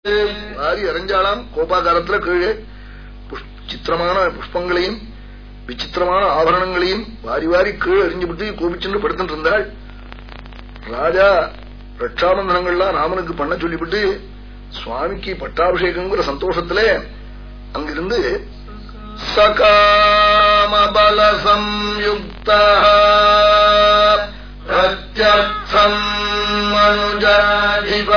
வாரி அறிஞ்சாலாம் கோபாகாரத்துல கீழே சித்திரமான புஷ்பங்களையும் விசித்திரமான ஆபரணங்களையும் வாரி வாரி கீழே எறிஞ்சுவிட்டு கோபிச்சுன்னு படுத்துட்டு இருந்தாள் ராஜா ரட்சாபந்தனங்கள்லாம் ராமனுக்கு பண்ண சொல்லிவிட்டு சுவாமிக்கு பட்டாபிஷேகங்கிற சந்தோஷத்துல அங்கிருந்து சகாமபல சம்யுக்த பிரத்யர்த்தம் மனுஜாதிப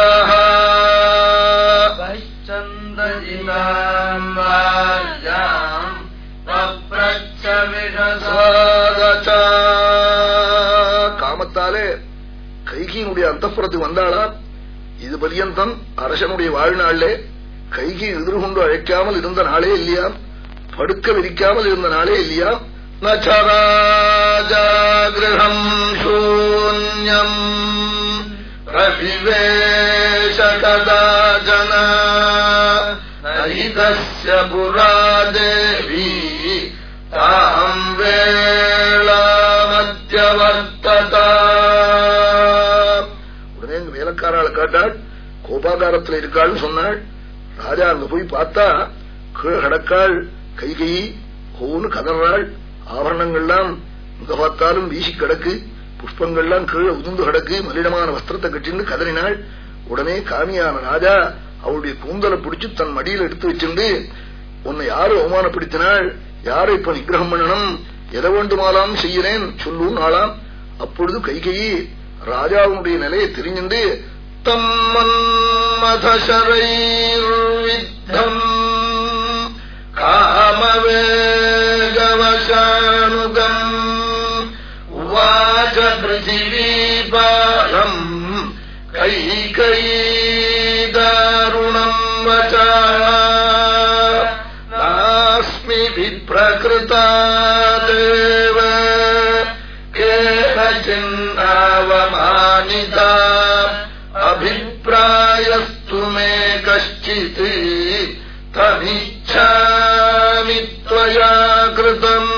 காமத்தாலே கைகியினுடைய அந்தப்புறத்துக்கு வந்தாளா இது பரியந்தம் அரசனுடைய வாழ்நாளிலே கைகி எதிர்கொண்டு அழைக்காமல் இருந்த நாளே இல்லையா படுக்க விரிக்காமல் இருந்த நாளே இல்லையா நச்சராஜாகிரகம் சூன்யம் ரவிவேஷ கதாஜன நரிதஸ்ய புரா தேவி தாம் வேளாமத்தியவர்த்ததா உடனே எங்க வேலைக்காரால காட்டாள் கோபாகாரத்துல இருக்காள்னு சொன்னாள் ராஜா அங்க போய் பார்த்தா கீழே கடக்காள் கை கை ஹோன்னு கதறாள் ஆபரணங்கள்லாம் இங்க பார்த்தாலும் வீசி கிடக்கு புஷ்பங்கள்லாம் கீழே உதிர்ந்து கிடக்கு மலிடமான வஸ்திரத்தை கட்டின்னு கதறினாள் உடனே காமியான ராஜா அவளுடைய கூந்தலை பிடிச்சு தன் மடியில் எடுத்து வச்சிருந்து உன்னை யாரு அவமானப்படுத்தினாள் யாரை இப்ப நிகிரகம் பண்ணணும் எதை வேண்டுமாலாம் செய்கிறேன் சொல்லும் நாளாம் அப்பொழுது கைகையி ராஜாவுடைய நிலையை தெரிஞ்சுண்டு தம்மன்மதசரைர்வித்தம் காமவேகவசானுகம் உவாச்ச பிருத்திவீபாலம் கைகைதாருணம் வச்சா நாஸ்மி விப்ரகிருதா தேவ கேனச்சின்னாவமானிதா அபிப்பிராயஸ்து மே கஷ்டித் தனிச்சாமி त्वया कृतम्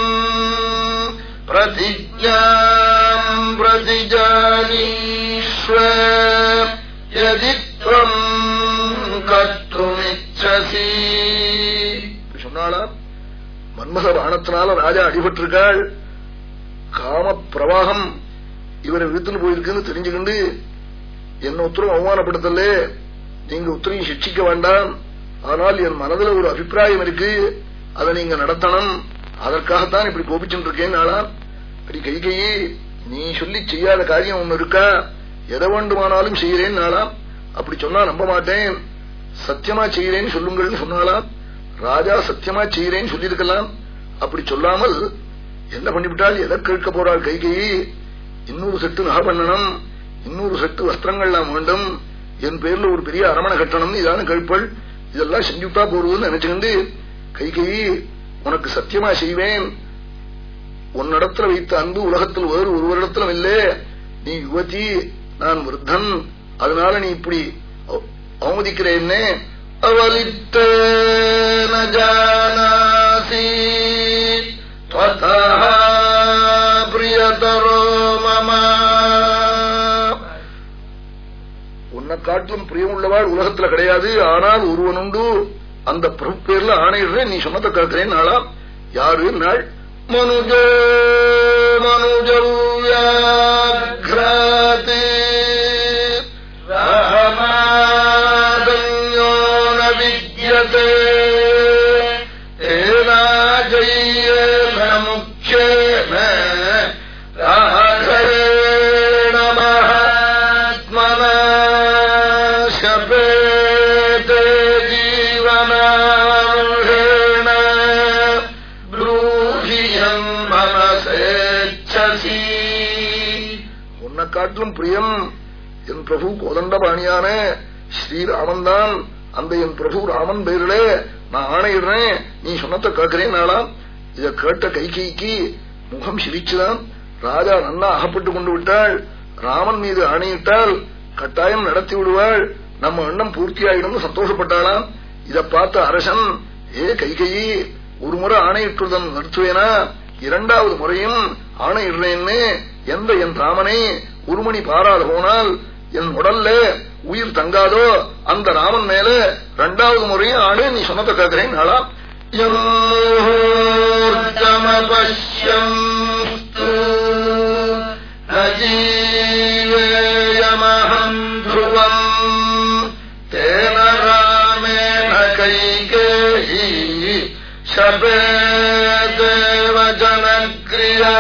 प्रतिज्ञाम् प्रतिजानीष्व यदि त्वम् கத்துமிச்சசி சொன்னாளா மன்மத பானத்தினால ராஜா அடிபட்டிருக்காள் காம பிரவாகம் இவரை விழுத்துன்னு போயிருக்குன்னு தெரிஞ்சுக்கிண்டு என்ன உத்தரவு அவமானப்படுத்தல நீங்க உத்தரையும் சிக்ஷிக்க வேண்டாம் ஆனால் என் மனதுல ஒரு அபிப்பிராயம் இருக்கு அதை நீங்க நடத்தணும் அதற்காகத்தான் இப்படி கோபிச்சுட்டு இருக்கேன் நாளா அப்படி கை கையே நீ சொல்லி செய்யாத காரியம் ஒண்ணு இருக்கா எதை வேண்டுமானாலும் செய்கிறேன் நாளா அப்படி சொன்னா நம்ப மாட்டேன் சத்தியமா செய்கிறேன்னு சொல்லுங்கள்னு சொன்னாலாம் ராஜா சத்தியமா செய்கிறேன்னு சொல்லியிருக்கலாம் அப்படி சொல்லாமல் என்ன பண்ணிவிட்டால் எதை கேட்க போறாள் கை கையே இன்னொரு செட்டு நகை பண்ணணும் இன்னொரு செட்டு வஸ்திரங்கள்லாம் வேண்டும் என் பேர்ல ஒரு பெரிய அரமணை கட்டணும் இதான கேட்பள் இதெல்லாம் செஞ்சுட்டா போடுவதுன்னு நினைச்சுக்கிண்டு கை கை உனக்கு சத்தியமா செய்வேன் உன்னிடத்துல வைத்த அன்பு உலகத்தில் வேறு ஒருவரிடத்திலும் இல்லே நீ யுவதி நான் விருத்தன் அதனால நீ இப்படி அவமதிக்கிற என்ன அவலித்த ஜானாசி பிரியதரோ மமா உன்னை காட்டிலும் பிரியமுள்ளவாள் உலகத்துல கிடையாது ஆனால் ஒருவன் உண்டு அந்த பிரபு பேர்ல ஆணையிடுறேன் நீ சொன்னதை கேட்கிறேன் நாளா யாரு நாள் மனுஜ மனுஜவ்யாக்ராதி ரஹமாதன்யோ ந வித்யதே ஏனாஜய்யேன முக்கியேன ராகவேண மகாத்மனா சபேதே ஜீவனார்ஹேண ப்ரூஹியம் மனசேச்சசி உன்னை காட்டிலும் பிரியம் என் பிரபு கோதண்டபாணியான ஸ்ரீராமன் தான் அந்த என் பிரபு ராமன் பெயரிலே நான் ஆணையிடுறேன் நீ சொன்னத்தை கேட்கிறேன் நாளாம் இத கேட்ட கைகைக்கு முகம் சிரிச்சுதான் ராஜா நன்னா அகப்பட்டு கொண்டு விட்டாள் ராமன் மீது ஆணையிட்டால் கட்டாயம் நடத்தி விடுவாள் நம்ம எண்ணம் பூர்த்தியாயிடும் சந்தோஷப்பட்டாளாம் இத பார்த்த அரசன் ஏ கைகையி ஒரு முறை ஆணையிட்டுடன் நிறுத்துவேனா இரண்டாவது முறையும் ஆணையிடுறேன்னு எந்த என் ராமனை ஒரு மணி பாராது போனால் என் உடல்ல உயிர் தங்காதோ அந்த ராமன் மேல ரெண்டாவது முறையும் ஆடு நீ சொன்னதை கேட்கிறேன் நாளா பஷ்யம் நஜீவேயமஹம் ध्रुवम् तेन रामेण कैकेयी शपेदेव जनक्रिया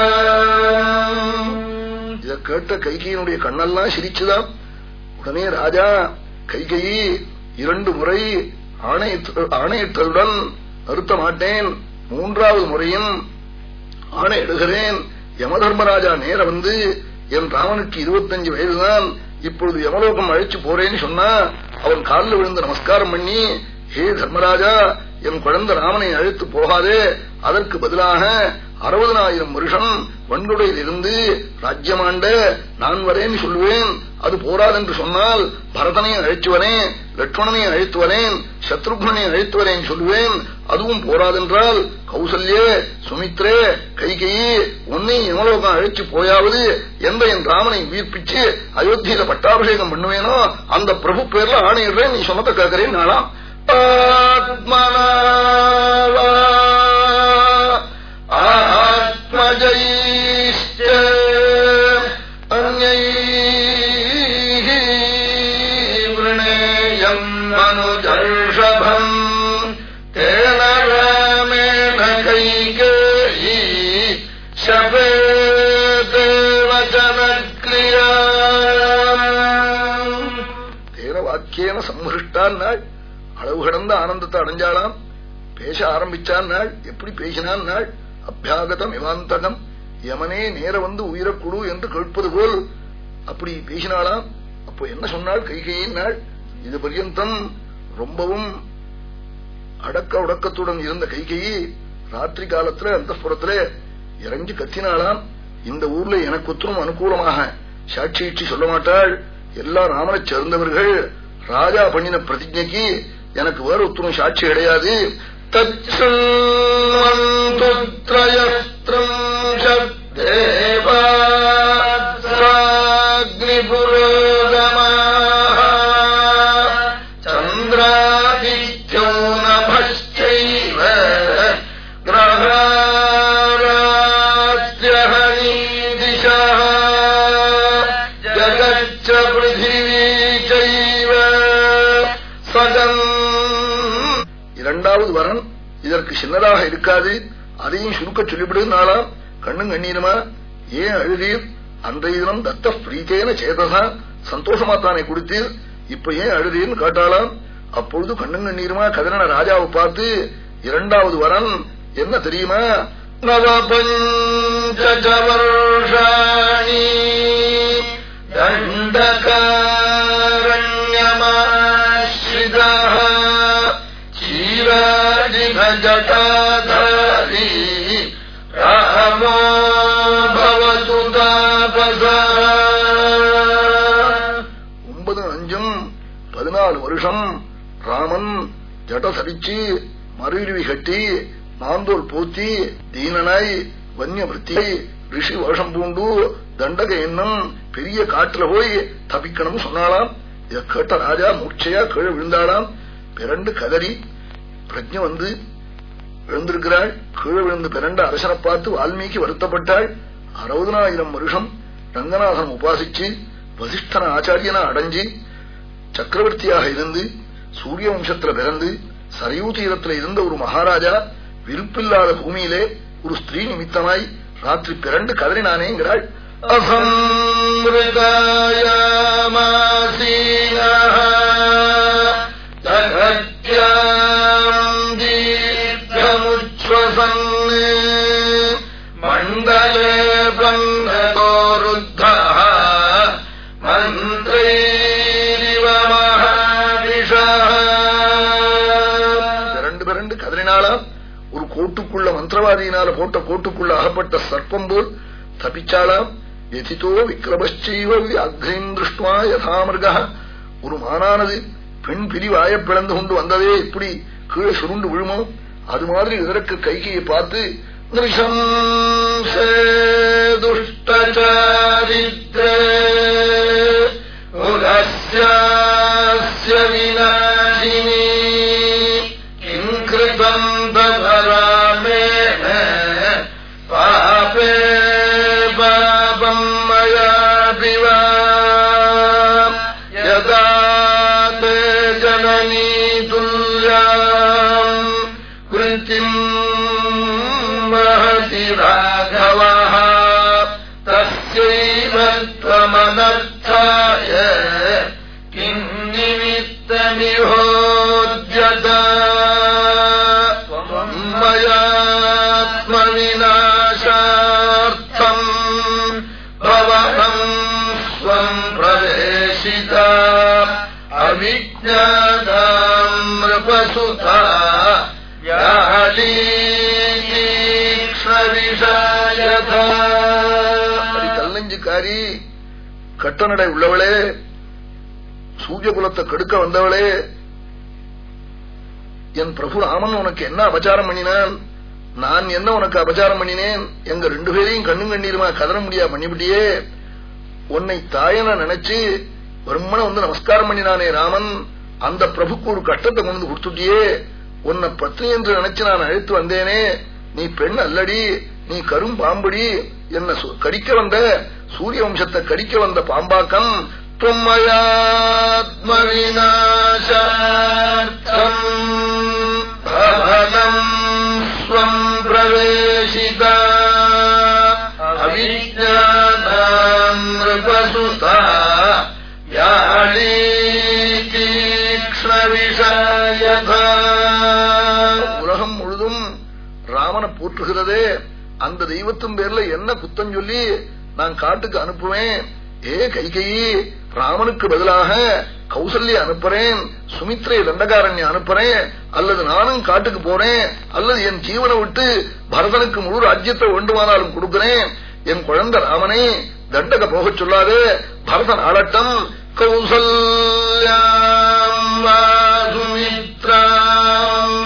இத கேட்ட கைகையினுடைய கண்ணெல்லாம் சிரிச்சுதான் உடனே ராஜா கைகையி இரண்டு முறை ஆணையிட்டதுடன் நிறுத்த மாட்டேன் மூன்றாவது முறையும் ஆணையிடுகிறேன் யமதர்மராஜா நேர வந்து என் ராமனுக்கு இருபத்தஞ்சு வயதுதான் இப்பொழுது யமலோகம் அழைச்சு போறேன்னு சொன்னா அவன் காலில் விழுந்து நமஸ்காரம் பண்ணி ஹே தர்மராஜா என் குழந்தை ராமனை அழைத்து போகாதே அதற்கு பதிலாக அறுபதனாயிரம் வருஷம் வன்கொடையில் இருந்து ராஜ்யமாண்ட நான் வரேன்னு சொல்லுவேன் அது போராதென்று சொன்னால் பரதனையும் அழைத்து வரேன் லட்சுமணனையும் அழைத்து வரேன் சத்ருக்னனையும் அழைத்து வரேன் சொல்லுவேன் அதுவும் போராதென்றால் கௌசல்யே சுமித்ரே கைகையே உன்னை யமலோகம் அழைச்சு போயாவது எந்த என் ராமனை உயிர்ப்பிச்சு அயோத்தியில பட்டாபிஷேகம் பண்ணுவேனோ அந்த பிரபு பேர்ல ஆணையிடுறேன் நீ சொன்னதை கேட்கிறேன் நாளாம் ஆத்மனா ஆத்மஜைஷ்ட அந்யைः वृणेयम् मनुजर्षभम् तेन रामेण कैकेयी शपेदेवचनक्रिया தேன வாக்கியன சம்ஹிருஷ்டான் நாள் அளவு கடந்த ஆனந்தத்தை அடைஞ்சாளாம் பேச ஆரம்பிச்சான் நாள் எப்படி பேசினான் நாள் அபியாகதம் இவாந்தகம் யமனே நேர வந்து உயிரக்குழு என்று கேட்பது போல் அப்படி பேசினாளாம் அப்போ என்ன சொன்னாள் கைகையின் நாள் இது பர்யந்தம் ரொம்பவும் அடக்க உடக்கத்துடன் இருந்த கைகையை ராத்திரி காலத்துல அந்த புறத்துல இறங்கி கத்தினாளாம் இந்த ஊர்ல எனக்கு ஒத்தரும் அனுகூலமாக சாட்சியிச்சு சொல்ல மாட்டாள் எல்லா ராமனை சேர்ந்தவர்கள் ராஜா பண்ணின பிரதிஜைக்கு எனக்கு வேற ஒத்தரும் சாட்சி கிடையாது தேவாக்னிபுரோகமா சந்திராதித்யோ நபைவ கிரகாராத்யஹனி திசா ஜகச்ச பிருத்திவி செய்வ சகம் இரண்டாவது வரன் இதற்கு சின்னதாக இருக்காது அதையும் சுருக்க சொல்லிவிடுனாலாம் கண்ணும் கண்ணீருமா ஏன் அழுதீர் அன்றைய தினம் தத்த பிரீத்தேன சேதசா சந்தோஷமா தானே கொடுத்தீர் இப்ப ஏன் அழுதீர்னு காட்டாலாம் அப்பொழுது கண்ணும் கண்ணீருமா கதிரன ராஜாவை பார்த்து இரண்டாவது வரன் என்ன தெரியுமா நவபஞ்ச வருஷாணி தண்டகாரண்யமாஸ்ரிதா ஜட்டாதாரி ராமோ பவது ஒன்பது அஞ்சும் பதினாலு வருஷம் ராமன் ஜட சரிச்சு மறுவிருவி கட்டி மாந்தோல் போத்தி தீனனாய் வன்ய விருத்தி ரிஷி வருஷம் பூண்டு தண்டக என்னும் பெரிய காட்டுல போய் தப்பிக்கணும் சொன்னாலாம் இதை கேட்ட ராஜா மூர்ச்சையா கீழே விழுந்தாளாம் பிறண்டு கதறி பிரஜ வந்து விழுந்திருக்கிறாள் கீழே விழுந்து பிறண்ட அரசனை பார்த்து வால்மீகி வருத்தப்பட்டாள் அறுபதனாயிரம் வருஷம் ரங்கநாதன் உபாசிச்சு வசிஷ்டன ஆச்சாரியனா அடைஞ்சு சக்கரவர்த்தியாக இருந்து சூரிய வம்சத்துல பிறந்து சரையூ தீரத்துல இருந்த ஒரு மகாராஜா விருப்பில்லாத பூமியிலே ஒரு ஸ்திரீ நிமித்தமாய் ராத்திரி பிறண்டு கதறினானேங்கிறாள் அசம்பிரதாயமாசீனத்யாம் தீர்க்கமுச்வசன் மண்டலே பந்தோருத்த மந்திரைரிவ மகாவிஷா பிறண்டு பிறண்டு கதறினாளாம் ஒரு கோட்டுக்குள்ள மந்திரவாதியினால போட்ட கோட்டுக்குள்ள அகப்பட்ட சர்ப்பம் போல் தப்பிச்சாளாம் எதித்தோ விக்ரமச்சைவ அக்னிம் திருஷ்டுவா யதாமிருக ஒரு மானானது பெண் பிரிவாய பிளந்து கொண்டு வந்ததே இப்படி கீழே சுருண்டு விழுமோ அது மாதிரி இதற்கு கைகையை பார்த்து நிருஷம்சே துஷ்டச்சாரித்ரே உலஸ்யா ஜனனி துல்யாம் கிருத்திம் மகதி ராகவः தஸ்யைவ त्वमनर्थाय किम् निमित्तमिहोद्यत मयात्मविनाशार्थम् भवनम् स्वम् प्रवेशिता अविज्ञाताम् नृपसुता கல்லஞ்சுக்காரி கட்டநடை உள்ளவளே சூரிய குலத்தை கெடுக்க வந்தவளே என் பிரபு ராமன் உனக்கு என்ன அபச்சாரம் பண்ணினான் நான் என்ன உனக்கு அபச்சாரம் பண்ணினேன் எங்க ரெண்டு பேரையும் கண்ணும் கண்ணீருமா கதற முடியா பண்ணிவிட்டியே உன்னை தாயன நினைச்சு பிரம்மனை வந்து நமஸ்காரம் பண்ணினானே ராமன் அந்த பிரபுக்கு ஒரு கட்டத்தை கொண்டு கொடுத்துட்டியே உன்னை பத்னி என்று நினைச்சு நான் அழைத்து வந்தேனே நீ பெண் அல்லடி நீ கரும் பாம்படி என்ன கடிக்க வந்த சூரிய வம்சத்தை கடிக்க வந்த பாம்பாக்கம் தும்மயாத்மவிநாசார்த்தம் ஸ்வம் பிரவேசிதா அவிஜானாம் நிருபசுதா உலகம் முழுதும் ராமனை போற்றுகிறதே அந்த தெய்வத்தின் பேர்ல என்ன குத்தம் சொல்லி நான் காட்டுக்கு அனுப்புவேன் ஏ கைகையி ராமனுக்கு பதிலாக கௌசல்ய அனுப்புறேன் சுமித்ரை தண்டகாரண்ய அனுப்புறேன் அல்லது நானும் காட்டுக்கு போறேன் அல்லது என் ஜீவனை விட்டு பரதனுக்கு முழு ராஜ்யத்தை வேண்டுமானாலும் கொடுக்கிறேன் என் குழந்தை ராமனை தண்டக போக சொல்லாது பரதன் ஆளட்டம் கௌசல்யாம் சுமித்ராம்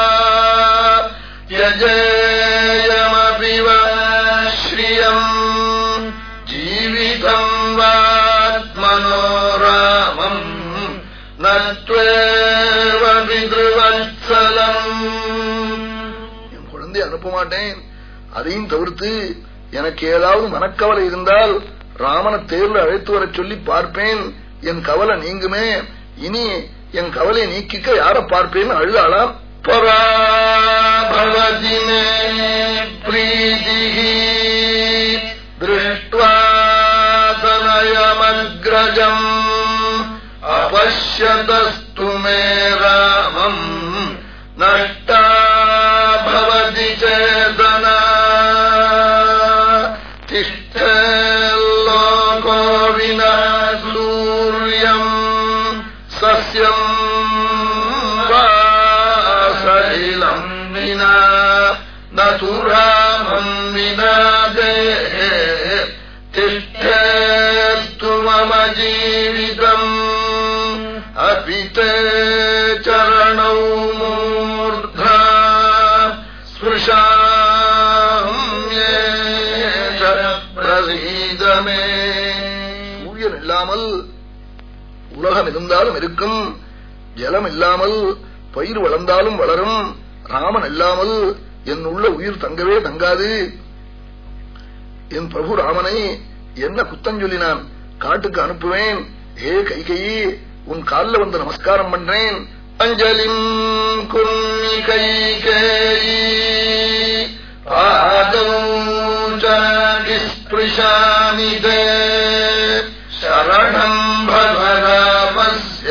யஜேயமபி ஸ்ரீயம் ஜீவிதம் வாத்மனோராமம் நத்வேவ பிதிருவத்சலம் என் குழந்தை அனுப்ப மாட்டேன் அதையும் தவிர்த்து எனக்கு ஏதாவது மனக்கவலை இருந்தால் ராமனை தேர்ல அழைத்து வர சொல்லி பார்ப்பேன் என் கவலை நீங்குமே இனி என் கவலை நீக்கிக்க யார பார்ப்பேன்னு அழுதாளாம் பராபவதினே பிரீதி திருஷ்டுவாதனயமக்ரஜம் अपश्यतस्तु मे रामम् नष्टा भवति चेतना तिष्ठेल्लोको विना सूर्यम् सस्यम् वा सलिलम् विना न तु रामम् विना देः तिष्ठेत्तु मम जीवितम् अपि ते चरणौ मूर्धा ஸ்பிருஷாம்யேஷ பிரசீதமே சூரியன் இல்லாமல் உலகம் இருந்தாலும் இருக்கும் ஜலம் இல்லாமல் பயிர் வளர்ந்தாலும் வளரும் ராமன் இல்லாமல் என் உள்ள உயிர் தங்கவே தங்காது என் பிரபு ராமனை என்ன குத்தம் சொல்லினான் காட்டுக்கு அனுப்புவேன் ஏ கைகையி உன் காலில் வந்து நமஸ்காரம் பண்றேன் அஞ்சலிம் கும்மி கைகேயி பாதௌஸ்பிருஷாமி சரணம் பவராமஸ்ய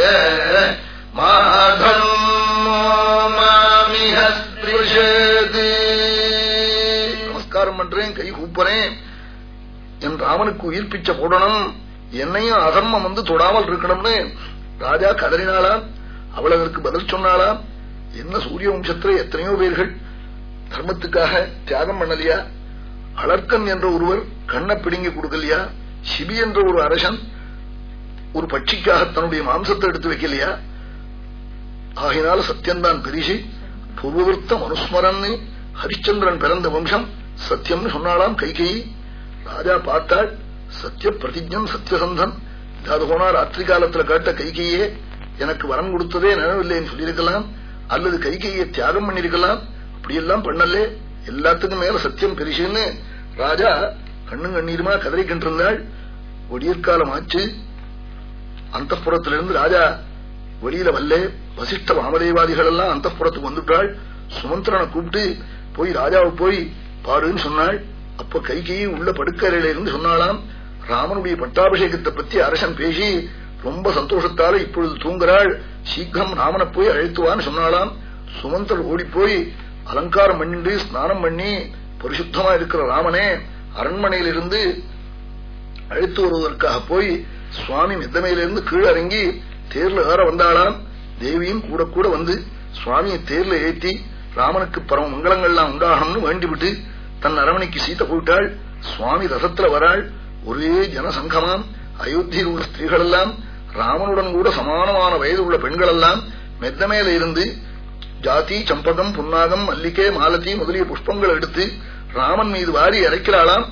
மாதம் மாமிஹ ஸ்பிருஷேதி நமஸ்காரம் பண்றேன் கை கூப்புறேன் என் ராமனுக்கு உயிர் பிச்சை போடணும் என்னையும் அதர்மம் வந்து தொடாமல் இருக்கணும்னு ராஜா கதறினாளா அவள் அதற்கு பதில் சொன்னாளா என்ன சூரிய வம்சத்துல எத்தனையோ பேர்கள் தர்மத்துக்காக தியாகம் பண்ணலையா அலர்க்கன் என்ற ஒருவர் கண்ணை பிடுங்கி கொடுக்கலையா சிபி என்ற ஒரு அரசன் ஒரு பட்சிக்காக தன்னுடைய மாம்சத்தை எடுத்து வைக்கலையா ஆகினால சத்தியம்தான் பெரிசி பூர்வவர்த்தம் அனுஸ்மரன் ஹரிச்சந்திரன் பிறந்த வம்சம் சத்தியம்னு சொன்னாலாம் கைகை ராஜா பார்த்தாள் சத்திய பிரதிஜம் சத்தியசந்தன் இதாவது போனா ராத்திரி காலத்துல கேட்ட கைகையே எனக்கு வரம் கொடுத்ததே நினைவில்லைன்னு சொல்லியிருக்கலாம் அல்லது கைகையை தியாகம் பண்ணிருக்கலாம் அப்படியெல்லாம் பண்ணலே எல்லாத்துக்கும் மேல சத்தியம் பெரிசுன்னு ராஜா கண்ணும் கண்ணீருமா கதறிக்கின்றிருந்தாள் ஒடியற்காலம் ஆச்சு அந்த புறத்திலிருந்து ராஜா வெளியில வல்ல வசிஷ்ட வாமதேவாதிகள் எல்லாம் அந்த புறத்துக்கு வந்துட்டாள் சுமந்திரனை கூப்பிட்டு போய் ராஜாவை போய் பாடுன்னு சொன்னாள் அப்ப கைகி உள்ள படுக்கறையில இருந்து சொன்னாலாம் ராமனுடைய பட்டாபிஷேகத்தை பத்தி அரசன் பேசி ரொம்ப சந்தோஷத்தால இப்பொழுது தூங்குறாள் சீக்கிரம் ராமனை போய் அழைத்துவான்னு சொன்னாலாம் சுமந்தர் ஓடி போய் அலங்காரம் பண்ணிட்டு ஸ்நானம் பண்ணி பரிசுத்தமா இருக்கிற ராமனே அரண்மனையிலிருந்து அழைத்து வருவதற்காக போய் சுவாமி மெத்தமையிலிருந்து கீழே இறங்கி தேர்ல ஏற வந்தாளாம் தேவியும் கூட கூட வந்து சுவாமியை தேர்ல ஏற்றி ராமனுக்கு பரம மங்களங்கள்லாம் உண்டாகணும்னு வேண்டிவிட்டு தன் அரவணைக்கு சீத்த போயிட்டாள் சுவாமி ரசத்துல வராள் ஒரே ஜனசங்கமாம் அயோத்தியில் உள்ள ஸ்திரீகள் எல்லாம் ராமனுடன் கூட சமானமான வயது உள்ள பெண்கள் எல்லாம் மெத்த மேல இருந்து ஜாதி சம்பகம் புன்னாகம் மல்லிகை மாலதி முதலிய புஷ்பங்கள் எடுத்து ராமன் மீது வாரி இறைக்கிறாளாம்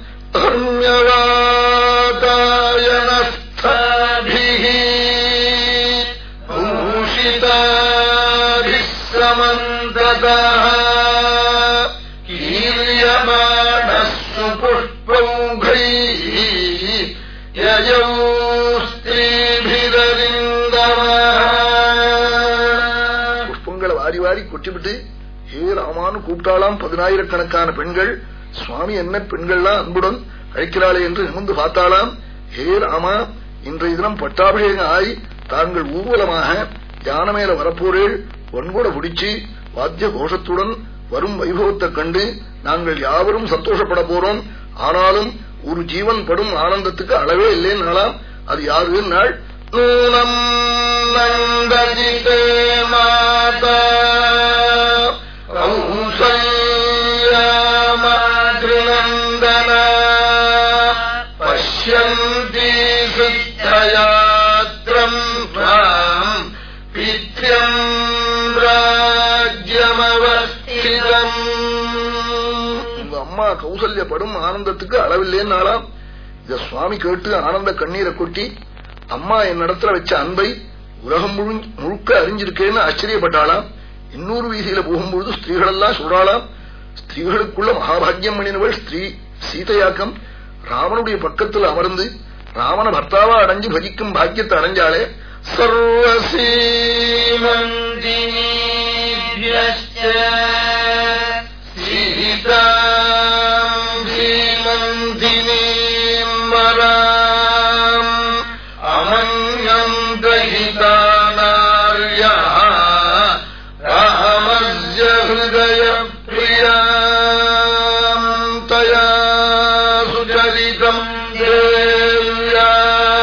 ீரியமானஸ்து புஷ்பௌகை யஜௌ புஷ்பங்களை வாரி வாரி கொட்டிவிட்டு ஹே ராமான்னு கூப்பிட்டாலாம் பதினாயிரக்கணக்கான பெண்கள் சுவாமி என்ன பெண்கள்லாம் அன்புடன் அழைக்கிறாளே என்று நிமிந்து பார்த்தாலாம் ஹே ராமா இன்றைய தினம் பட்டாபிஷேகம் ஆய் தாங்கள் ஊர்வலமாக யான மேல வரப்போரேள் ஒன்கூட பிடிச்சு வாத்திய கோஷத்துடன் வரும் வைபவத்தை கண்டு நாங்கள் யாவரும் சந்தோஷப்பட போறோம் ஆனாலும் ஒரு ஜீவன் படும் ஆனந்தத்துக்கு அளவே இல்லைன்னாலாம் அது யாரு நாள் நூனம் நந்தஜிதே மாதா கௌசல்யாமாதிருநந்தன பஷ்யந்தி சித்தயாத்திரம் त्वाम् பித்யம் ராஜ்யமவஸ்திதம் உங்க அம்மா கௌசல்ய படும் ஆனந்தத்துக்கு அளவில்லைன்னாலாம் இத சுவாமி கேட்டு ஆனந்த கண்ணீரை கொட்டி அம்மா என் இடத்துல வச்ச அன்பை உலகம் முழு- முழுக்க அறிஞ்சிருக்கேன்னு ஆச்சரியப்பட்டாளாம் இன்னொரு வீதியில போகும்பொழுது ஸ்திரீகளெல்லாம் சொல்றாளாம் ஸ்திரீகளுக்குள்ள மகாபாகியம் பண்ணினவள் ஸ்திரீ சீதையாக்கம் ராமனுடைய பக்கத்தில் அமர்ந்து ராமன பர்த்தாவா அடைஞ்சு பஜிக்கும் பாக்கியத்தை அடைஞ்சாலே सर्वसीमन्दिनीभ्यश्च सीताम् सीमन्दिनीम् वराम् अमन्यम् दहिता नार्यः रामस्य हृदयप्रियाम् तया सुचरितम् देव्या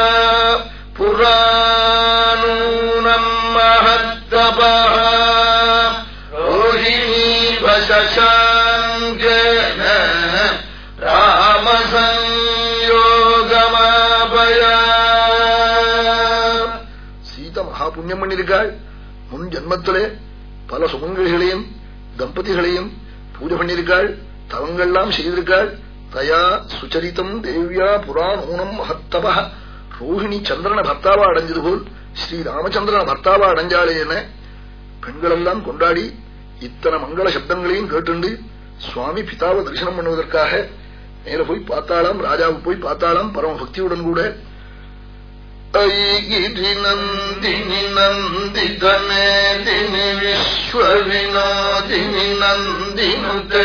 पुराणूनम् महत्तपः रोहिणीपशशाङ्केन रामसंयोगमापया சீத மகா புண்ணியம் பண்ணிருக்காள் முன் ஜன்மத்திலே பல சுமங்கலிகளையும் தம்பதிகளையும் பூஜை பண்ணிருக்காள் தவங்கள்லாம் செய்திருக்காள் தயா சுச்சரித்தம் தேவியா புராணூனம் மகத்தப ரோஹிணி சந்திரன பர்த்தாவா அடைஞ்சது போல் ஸ்ரீ ராமச்சந்திரன பர்த்தாவா அடைஞ்சாலே என பெண்கள் எல்லாம் கொண்டாடி இத்தனை மங்கள சப்தங்களையும் கேட்டுண்டு சுவாமி பிதாவை தரிசனம் பண்ணுவதற்காக மேல போய் பார்த்தாலாம் ராஜாவுக்கு போய் பார்த்தாலாம் பரம பக்தியுடன் கூட ऐगिरि नन्दिनि नन्दितमेदिनि विश्वविनोदिनि नन्दिनुते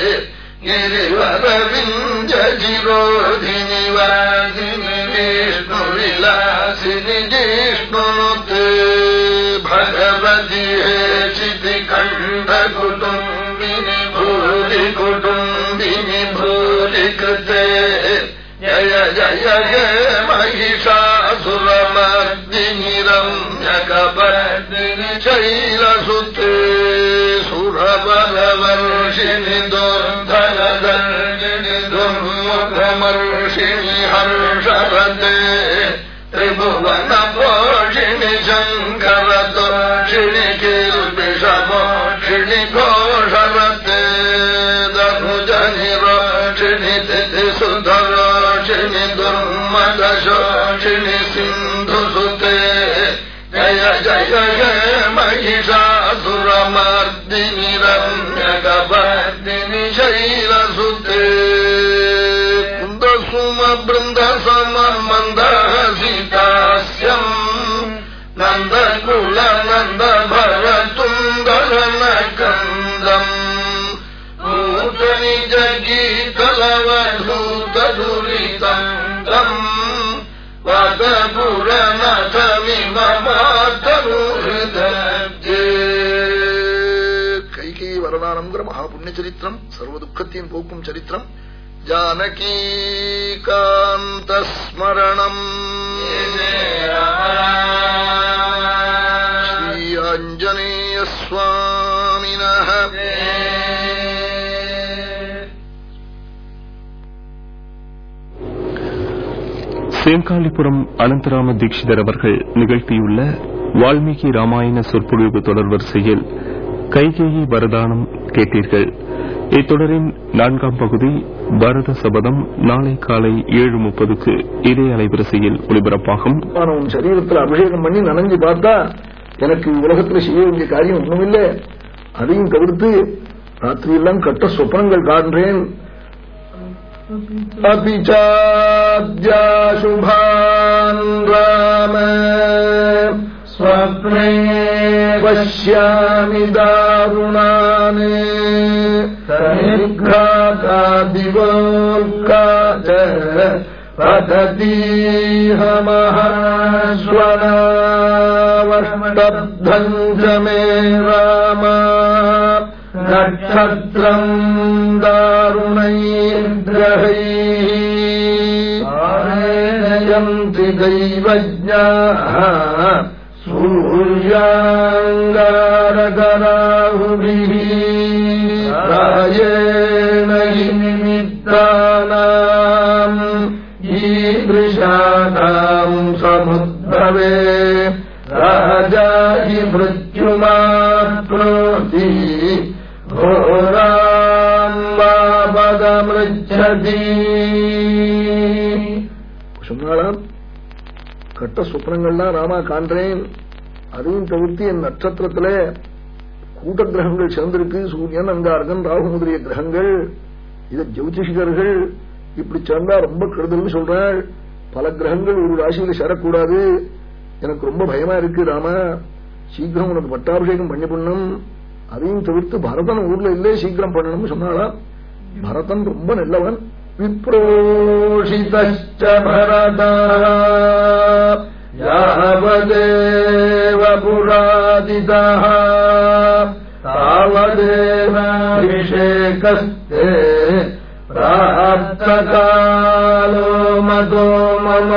गिरिवरविञ्जजिरोधिनि वादिनि विष्णुविलासिनि जिष्णुनुते भगवति हेचिति खण्डकुटुम्बिनि भूरि कुटुम्बिनि भूरि कृते जय जय हे महिषासुरमर्दिनिरम्यकपर्दिनि शैलसुते सुरबलवर्षिणि दुर्धनदर्शिनि दुर्मुखमर्षिणि हर्षरते त्रिभुवनपोषिणि शङ्करतोषिणि किल्बिषमोषिणि घोषरते दनुजनिरोषिणि तिथिसुधरोषिणि दुर्मदशोषिणि सिन्धुसुते जय जय हे महिषासुरमर्दिनि रम्यकपर्दिनि शैलसुते कुन्दसुम बृन्दसम मन्दहसितास्यम् नन्दकुल பிரதானம்ங்கிற மகா புண்ணிய சரித்திரம் சர்வ துக்கத்தையும் போக்கும் சரித்திரம் ஜானகீகாந்தஸ்மரணம் ஸ்ரீ ஆஞ்சநேய சுவாமின சேம்காலிபுரம் அனந்தராம தீட்சிதர் அவர்கள் நிகழ்த்தியுள்ள வால்மீகி ராமாயண சொற்பொழிவு தொடர் வரிசையில் கைகேயி வரதானம் கேட்டீர்கள் இத்தொடரின் நான்காம் பகுதி பரத சபதம் நாளை காலை ஏழு முப்பதுக்கு இதே அலைவரிசையில் ஒலிபரப்பாகும் நான் உன் சரீரத்தில் அபிஷேகம் பண்ணி நனைஞ்சு பார்த்தா எனக்கு உலகத்துல செய்ய வேண்டிய காரியம் ஒண்ணுமில்லை அதையும் தவிர்த்து ராத்திரியெல்லாம் கட்ட சொப்பனங்கள் காண்றேன் अपि चाद्या शुभान् राम स्वप्ने पश्यामि दारुणान् सनिघ्रातादिवोल्का च पततीहमहाश्वनावष्टब्धम् च मे राम नक्षत्रम् दारुणैर्ग्रहैः आनयन्ति दैवज्ञाः सूर्याङ्गारकराहुभिः रायेण हि निमित्तानाम् ईदृशानाम् समुद्भवे राजा हि मृत्युमाप्नोति घोराम् वा पदमृच्छति சொன்னாலாம் கட்ட சுப்னங்கள்லாம் ராமா காண்றேன் அதையும் தவிர்த்து என் நட்சத்திரத்துல கூட்ட கிரகங்கள் சேர்ந்திருக்கு சூரியன் அங்காரகன் ராகு முதலிய கிரகங்கள் இத ஜோதிஷிகர்கள் இப்படி சேர்ந்தா ரொம்ப கெடுதல்னு சொல்றாள் பல கிரகங்கள் ஒரு ராசியில சேரக்கூடாது எனக்கு ரொம்ப பயமா இருக்கு ராமா சீக்கிரம் உனக்கு பட்டாபிஷேகம் பண்ணி பண்ணும் அதையும் தவிர்த்து பரதன் ஊர்ல இல்லே சீக்கிரம் பண்ணணும்னு சொன்னாலாம் பரதன் ரொம்ப நல்லவன் விப்ரோஷிதச்ச பரதா யாவதேவ புராதிதா தாவதேவாபிஷேகஸ்தே பிராப்தகாலோ மதோ மம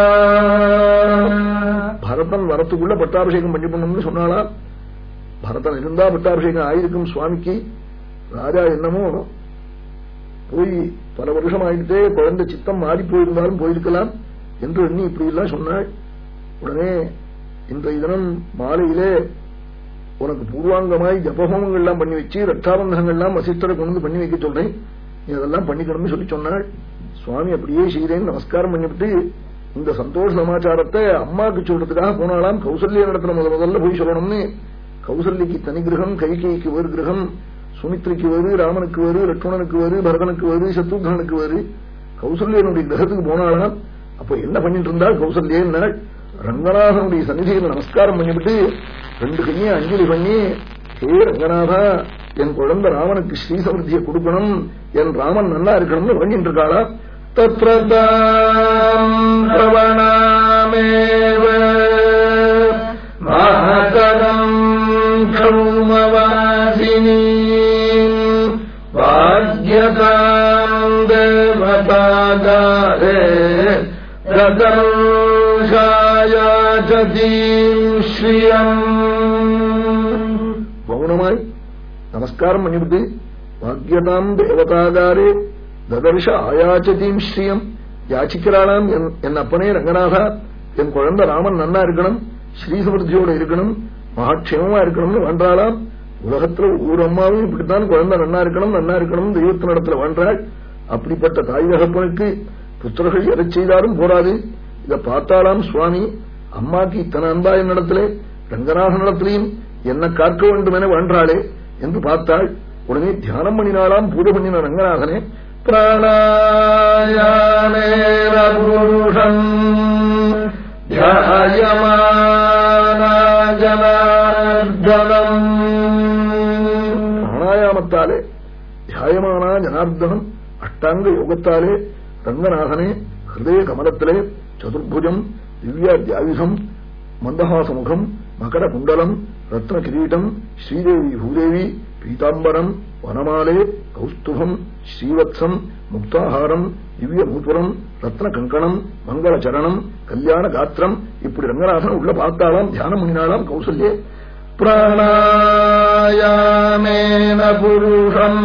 பரதன் வரத்துக்குள்ள பட்டாபிஷேகம் பண்ணி பண்ணணும்னு சொன்னாளா பரதன் இருந்தா பட்டாபிஷேகம் ஆயிருக்கும் சுவாமிக்கு ராஜா என்னமோ போய் பல வருஷம் ஆயிட்டே குழந்தை சித்தம் மாறி போயிருந்தாலும் போயிருக்கலாம் என்று எண்ணி இப்படி எல்லாம் சொன்னாள் உடனே இன்றைய தினம் மாலையிலே உனக்கு பூர்வாங்கமாய் ஜபஹோமங்கள் எல்லாம் பண்ணி வச்சு ரட்டாபந்தகங்கள் எல்லாம் வசிஷ்டரை கொண்டு வந்து பண்ணி வைக்க சொல்றேன் நீ அதெல்லாம் பண்ணிக்கணும்னு சொல்லி சொன்னாள் சுவாமி அப்படியே செய்தேன் நமஸ்காரம் பண்ணிவிட்டு இந்த சந்தோஷ சமாச்சாரத்தை அம்மாக்கு சொல்றதுக்காக போனாலாம் கௌசல்ய நடத்துல முத முதல்ல போய் சொல்லணும்னு கௌசல்யக்கு தனி கிரகம் கைகேய்க்கு வேறு கிரகம் சுமித்ரிக்கு வேறு ராமனுக்கு வேறு லட்சுமணனுக்கு வேறு பரதனுக்கு வேறு சத்ருகனுக்கு வேறு கௌசல்யனுடைய கிரகத்துக்கு போனாலாம் அப்ப என்ன பண்ணிட்டு இருந்தா கௌசல்யன் ரங்கநாதனுடைய சன்னிதியில் நமஸ்காரம் பண்ணிவிட்டு ரெண்டு கையும் அஞ்சலி பண்ணி ஹே ரங்கநாதா என் குழந்தை ராமனுக்கு ஸ்ரீ சமிருத்தியை கொடுக்கணும் என் ராமன் நல்லா இருக்கணும்னு பண்ணிட்டு இருக்காளா தத்ரதாம் பிரவணாமேவ மாதரம் கௌமவாசினி பாக்யதாம் தேவதாகாரே பிரதர்ஷாயாச்சதீம் ஸ்ரீயம் மௌனமாய் நமஸ்காரம் பண்ணிவிட்டு பாக்யதாம் தேவதாகாரே ததர்ஷ ஆயாச்சதீம் ஸ்ரீயம் யாச்சிக்கிறாளாம் என் அப்பனே ரங்கநாதா என் குழந்தை ராமன் நன்னா இருக்கணும் ஸ்ரீசமிருத்தியோட இருக்கணும் மகாட்சேமமா இருக்கணும்னு வேண்டாளாம் உலகத்துல ஒவ்வொரு அம்மாவும் இப்படித்தான் குழந்தை நன்னா இருக்கணும் நன்னா இருக்கணும் தெய்வத்து நடத்துல வேண்டாள் அப்படிப்பட்ட தாய் தகப்பனுக்கு புத்திரர்கள் எதை செய்தாலும் போராது இதை பார்த்தாலாம் சுவாமி அம்மாக்கு இத்தனை அன்பா என்னிடத்திலே ரங்கநாத நடத்திலையும் என்ன காக்க வேண்டும் என வேண்டாளே என்று பார்த்தாள் உடனே தியானம் பண்ணினாலாம் பூஜை பண்ணின ரங்கநாதனே பிராணாயாமேரபுருஷம் ஜனார்தனம் பிராணாயாமத்தாலே தியாயமானா ஜனார்தனம் அஷ்டாங்க யோகத்தாலே ரங்கநாதனே ஹிருதய கமலத்திலே சதுர்புஜம் திவ்யாத்யாயுதம் மந்தஹாசமுகம் மகர குண்டலம் ரத்ன கிரீட்டம் ஸ்ரீதேவி பூதேவி பீதாம்பரம் வனமாலே கௌஸ்துபம் ஸ்ரீவத்சம் முக்தாஹாரம் திவ்ய நூபுரம் ரத்ன கங்கணம் மங்கள சரணம் கல்யாண காத்திரம் இப்படி ரங்கநாதன் உள்ள பார்த்தாலாம் தியானம் பண்ணினாலாம் கௌசல்யே பிராணாயாமேன புருஷம்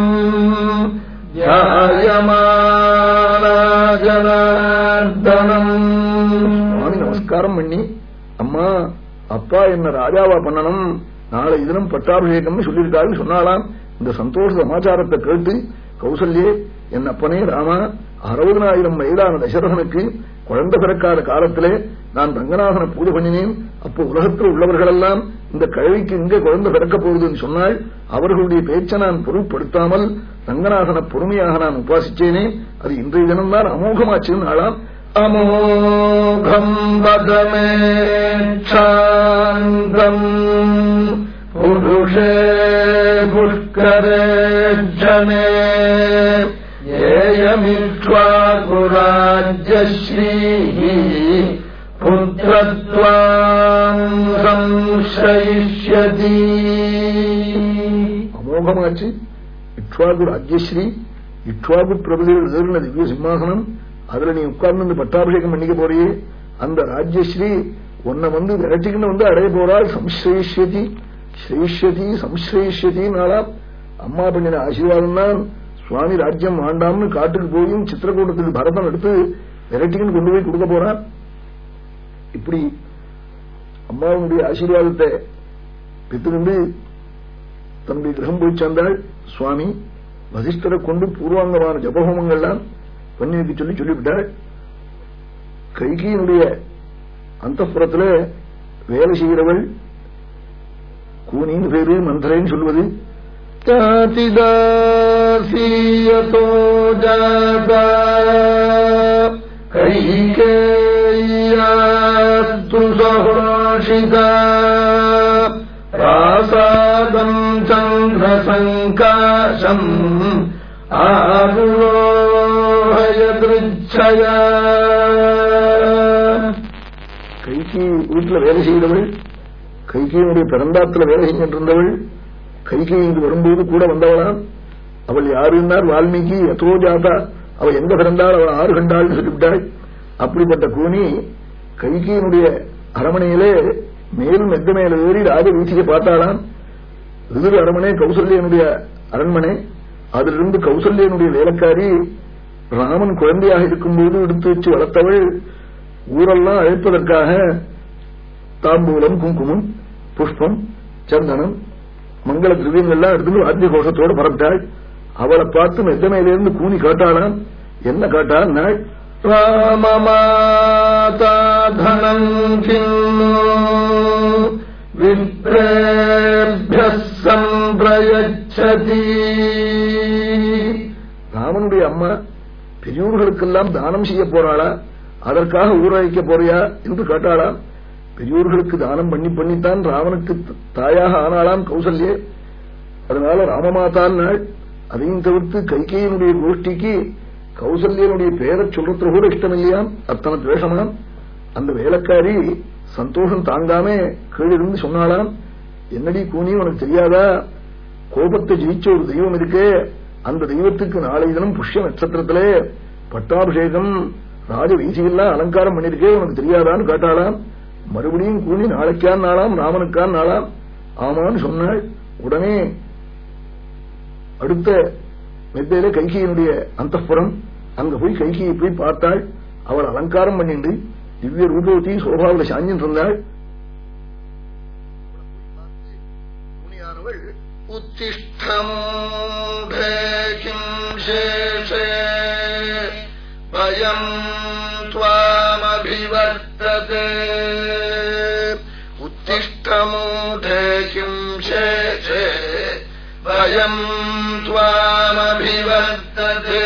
ஜனார்தனம் சுவாமி நமஸ்காரம் பண்ணி அம்மா அப்பா என்ன ராஜாவா பண்ணணும் நாளை தினம் பட்டாபிஷேகம்னு சொல்லியிருக்காருன்னு சொன்னாலாம் இந்த சந்தோஷ சமாச்சாரத்தை கேட்டு கௌசல்யே என் அப்பனே ராமா அறுபதனாயிரம் வயதான தசரதனுக்கு குழந்தை பிறக்காத காலத்திலே நான் ரங்கநாதனை பூஜை பண்ணினேன் அப்போ உலகத்தில் உள்ளவர்களெல்லாம் இந்த கழவிக்கு இங்கே குழந்தை பிறக்க போகுதுன்னு சொன்னால் அவர்களுடைய பேச்சை நான் பொருட்படுத்தாமல் ரங்கநாதனை பொறுமையாக நான் உபாசிச்சேனே அது இன்றைய தினம்தான் அமோகமாச்சுன்னு ஆளாம் அமோகம் வதமே சாந்தம் புருஷே புஷ்கரே ஜனே ஏயமித்வாகுராஜ்யஸ்ரீ புத்திரத்வாம் சம்சயிஷ்யதி அமோகமாச்சு இட்வாகு ராஜ்யஸ்ரீ இட்வாகு பிரபதிகள் ஏறின திவ்ய சிம்மாசனம் அதுல நீ உட்கார்ந்து பட்டாபிஷேகம் பண்ணிக்க போறியே அந்த ராஜ்யஸ்ரீ உன்னை வந்து விரட்டிக்கின்னு வந்து அடைய போறாள் சம்ஸ்ரேஷ்யதி ஸ்ரேஷ்யதி சம்ஸ்ரேஷ்யதி நாளா அம்மா பண்ணின ஆசீர்வாதம் தான் சுவாமி ராஜ்யம் ஆண்டாம்னு காட்டுக்கு போயும் சித்திரக்கூட்டத்துக்கு பரதம் எடுத்து விரட்டிக்கின்னு கொண்டு போய் கொடுக்க போறான் இப்படி அம்மாவுடைய ஆசீர்வாதத்தை பெற்றுக்கொண்டு தன்னுடைய கிரகம் போய் சேர்ந்தாள் சுவாமி வசிஷ்டரை கொண்டு பூர்வாங்கமான ஜபஹோமங்கள்லாம் பண்ணி வைக்க சொல்லி சொல்லிவிட்டாள் கைகியினுடைய அந்த வேலை செய்கிறவள் கூனின்னு பேரு மந்திரேன்னு சொல்வது தாதிதாசீயதோ ஜாதா கைகேயாஸ்து சகோஷிதா ராசாதம் சந்திரசங்காசம் ஆருணோஹயதிருச்சயா கைகி வீட்டுல வேலை செய்கிறவள் கைகியினுடைய பிறந்தாத்துல வேலை செஞ்சிட்டு இருந்தவள் கைகி இங்கு வரும்போது கூட வந்தவளாம் அவள் யாருன்னார் வால்மீகி எதோ ஜாதா அவள் எங்க பிறந்தாள் அவள் ஆறு கண்டாள் சொல்லிவிட்டாள் அப்படிப்பட்ட கூனி கைகியினுடைய அரமனையிலே மேலும் மெத்த மேல ஏறி ராஜ வீசியை பார்த்தாளாம் விதுர அரமனை கௌசல்யனுடைய அரண்மனை அதிலிருந்து கௌசல்யனுடைய வேலைக்காரி ராமன் குழந்தையாக இருக்கும்போது எடுத்து வச்சு வளர்த்தவள் ஊரெல்லாம் அழைப்பதற்காக தாம்பூலம் குங்குமம் புஷ்பம் சந்தனம் மங்கள திரவியங்கள்லாம் எடுத்து வாத்திய கோஷத்தோடு பரப்பிட்டாள் அவளை பார்த்து மெத்தமையிலிருந்து கூனி காட்டாளாம் என்ன காட்டாள் நாள் ராமமாதாதனம் கிண்ணு விப்ரேபியः சம்பிரயச்சதி ராமனுடைய அம்மா பெரியோர்களுக்கெல்லாம் தானம் செய்ய போறாளா அதற்காக ஊரழிக்க போறியா என்று கேட்டாளாம் பெரியோர்களுக்கு தானம் பண்ணி பண்ணித்தான் ராமனுக்கு தாயாக ஆனாளாம் கௌசல்யே அதனால ராமமாதான் நாள் அதையும் தவிர்த்து கைகேயனுடைய கோஷ்டிக்கு கௌசல்யனுடைய பெயரை சொல்றதுல கூட இஷ்டம் இல்லையாம் அத்தனை துவேஷமாம் அந்த வேலைக்காரி சந்தோஷம் தாங்காம கீழிருந்து சொன்னாலாம் என்னடி கூனி உனக்கு தெரியாதா கோபத்தை ஜெயிச்ச ஒரு தெய்வம் இருக்கே அந்த தெய்வத்துக்கு நாளை தினம் புஷ்ய நட்சத்திரத்திலே பட்டாபிஷேகம் ராஜ வீசியெல்லாம் அலங்காரம் பண்ணிருக்கே உனக்கு தெரியாதான்னு கேட்டாளாம் மறுபடியும் கூனி நாளைக்கான் நாளாம் ராமனுக்கான் நாளாம் ஆமான்னு சொன்னாள் உடனே அடுத்த மெத்தையில கைகியினுடைய அந்தப்புறம் அங்க போய் கைகியை போய் பார்த்தாள் அவள் அலங்காரம் பண்ணிண்டு திவ்ய ரூபவதி சோபாவில் சாஞ்சின்னு இருந்தாள் கூனியானவள் उत्तिष्ठमूढे किम् शेषे वयम् त्वामभिवर्तते उत्तिष्ठमूढे किम् शेषे वयम् त्वामभिवर्तते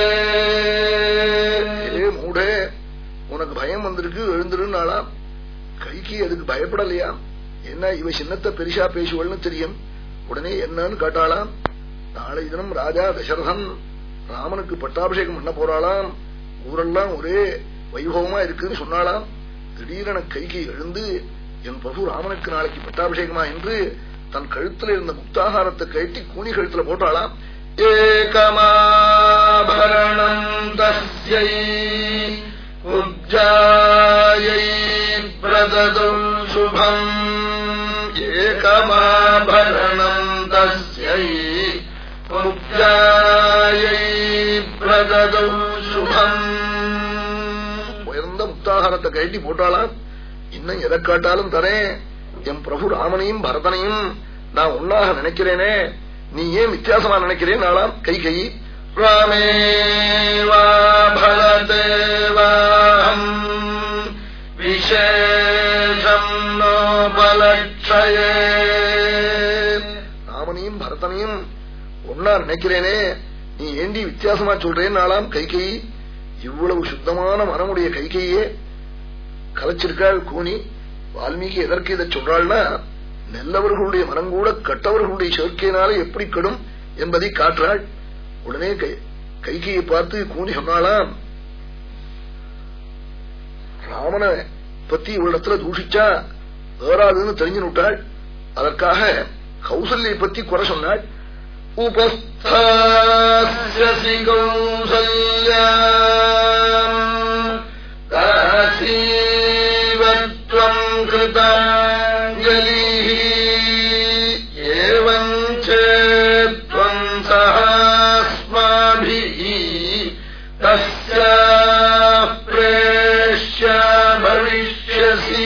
ஏ மூடே உனக்கு பயம் வந்திருக்கு எழுந்துருன்னாளாம் கைக்கு அதுக்கு பயப்படலையா என்ன இவ சின்னத்தை பெரிசா பேசுவள்னு தெரியும் உடனே என்னன்னு கேட்டாளாம் நாளை தினம் ராஜா தசரதன் ராமனுக்கு பட்டாபிஷேகம் பண்ண போறாளாம் ஊரெல்லாம் ஒரே வைபவமா இருக்குன்னு சொன்னாளாம் திடீரென கைக்கு எழுந்து என் பிரபு ராமனுக்கு நாளைக்கு பட்டாபிஷேகமா என்று தன் கழுத்துல இருந்த முக்தாகாரத்தை கட்டி கூனி கழுத்துல போட்டாளாம் एकमाभरणम् तस्यै उज्जायै प्रददौ शुभम् एकमाभरणम् तस्यै उज्जायै प्रददौ शुभम् உயர்ந்த முக்தாகாரத்தை கழட்டி போட்டாளாம் இன்னும் எதை காட்டாலும் தரேன் என் பிரபு ராமனையும் பரதனையும் நான் ஒன்னாக நினைக்கிறேனே நீ ஏன் வித்தியாசமா நினைக்கிறேன் நாளாம் கை கை रामे वा भरदेवाहम् विशेषम् नोपलक्षये ராமனையும் பரதனையும் ஒன்னா நினைக்கிறேனே நீ ஏண்டி வித்தியாசமா சொல்றேன் நாளாம் கை கை இவ்வளவு சுத்தமான மனமுடைய கை கையே கலைச்சிருக்காள் கூனி வால்மீகி எதற்கு இதை சொல்றாள்னா நல்லவர்களுடைய மனம் கூட கட்டவர்களுடைய சேர்க்கையினால எப்படி கெடும் என்பதை காட்டுறாள் உடனே கை கைகையை பார்த்து கூனி சொன்னாலாம் ராமனை பத்தி இவ்விடத்துல தூஷிச்சா ஏறாதுன்னு தெரிஞ்சு விட்டாள் அதற்காக கௌசல்யை பத்தி குறை சொன்னாள் उपस्थास्यसि कौसल्याम् दासीव त्वम् कृताञ्जलिः एवम् चेत्त्वम् सहास्माभिः तस्याः प्रेष्य भविष्यसि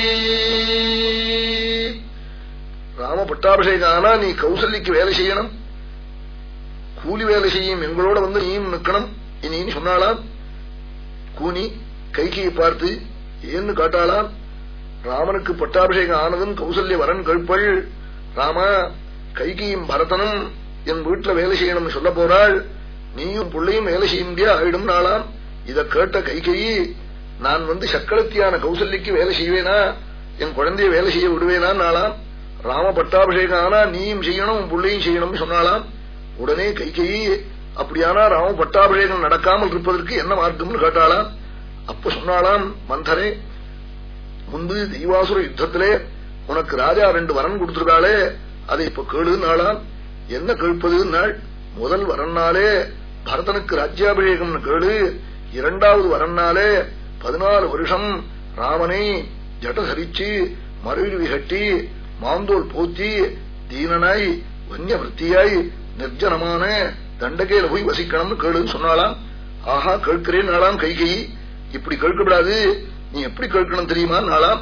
ராம பட்டாபிஷேகம் ஆனா நீ கௌசல்யக்கு வேலை செய்யணும் கூலி வேலை செய்யும் எங்களோட வந்து நீயும் நிக்கணும் இனின்னு சொன்னாலாம் கூனி கைகையை பார்த்து ஏன்னு காட்டாளாம் ராமனுக்கு பட்டாபிஷேகம் ஆனதும் கௌசல்ய வரன் கழுப்பள் ராமா கைகையும் பரதனும் என் வீட்டுல வேலை செய்யணும்னு சொல்ல போறாள் நீயும் பிள்ளையும் வேலை செய்ய முடியா ஆயிடும் நாளாம் இத கேட்ட கைகையி நான் வந்து சக்கரத்தியான கௌசல்யக்கு வேலை செய்வேனா என் குழந்தைய வேலை செய்ய விடுவேனா நாளாம் ராம பட்டாபிஷேகம் ஆனா நீயும் செய்யணும் உன் பிள்ளையும் செய்யணும்னு சொன்னாலாம் உடனே கைகையி அப்படியானா ராம பட்டாபிஷேகம் நடக்காமல் இருப்பதற்கு என்ன மார்க்கம்னு கேட்டாளாம் அப்ப சொன்னாலாம் மந்தரே முன்பு தெய்வாசுர யுத்தத்திலே உனக்கு ராஜா ரெண்டு வரன் கொடுத்திருக்காளே அதை இப்ப கேளுனாளாம் என்ன கேட்பது நாள் முதல் வரன்னாலே பரதனுக்கு ராஜ்யாபிஷேகம் கேளு இரண்டாவது வரன்னாலே பதினாலு வருஷம் ராமனை ஜட சரிச்சு மறுவிடுவி கட்டி மாந்தோல் போத்தி தீனனாய் வன்ய விற்த்தியாய் நிர்ஜனமான தண்டகையில போய் வசிக்கணும்னு கேளுன்னு சொன்னாலாம் ஆஹா கேட்கிறேன் நாளாம் கைகை இப்படி கேட்கக்கூடாது நீ எப்படி கேட்கணும் தெரியுமா நாளாம்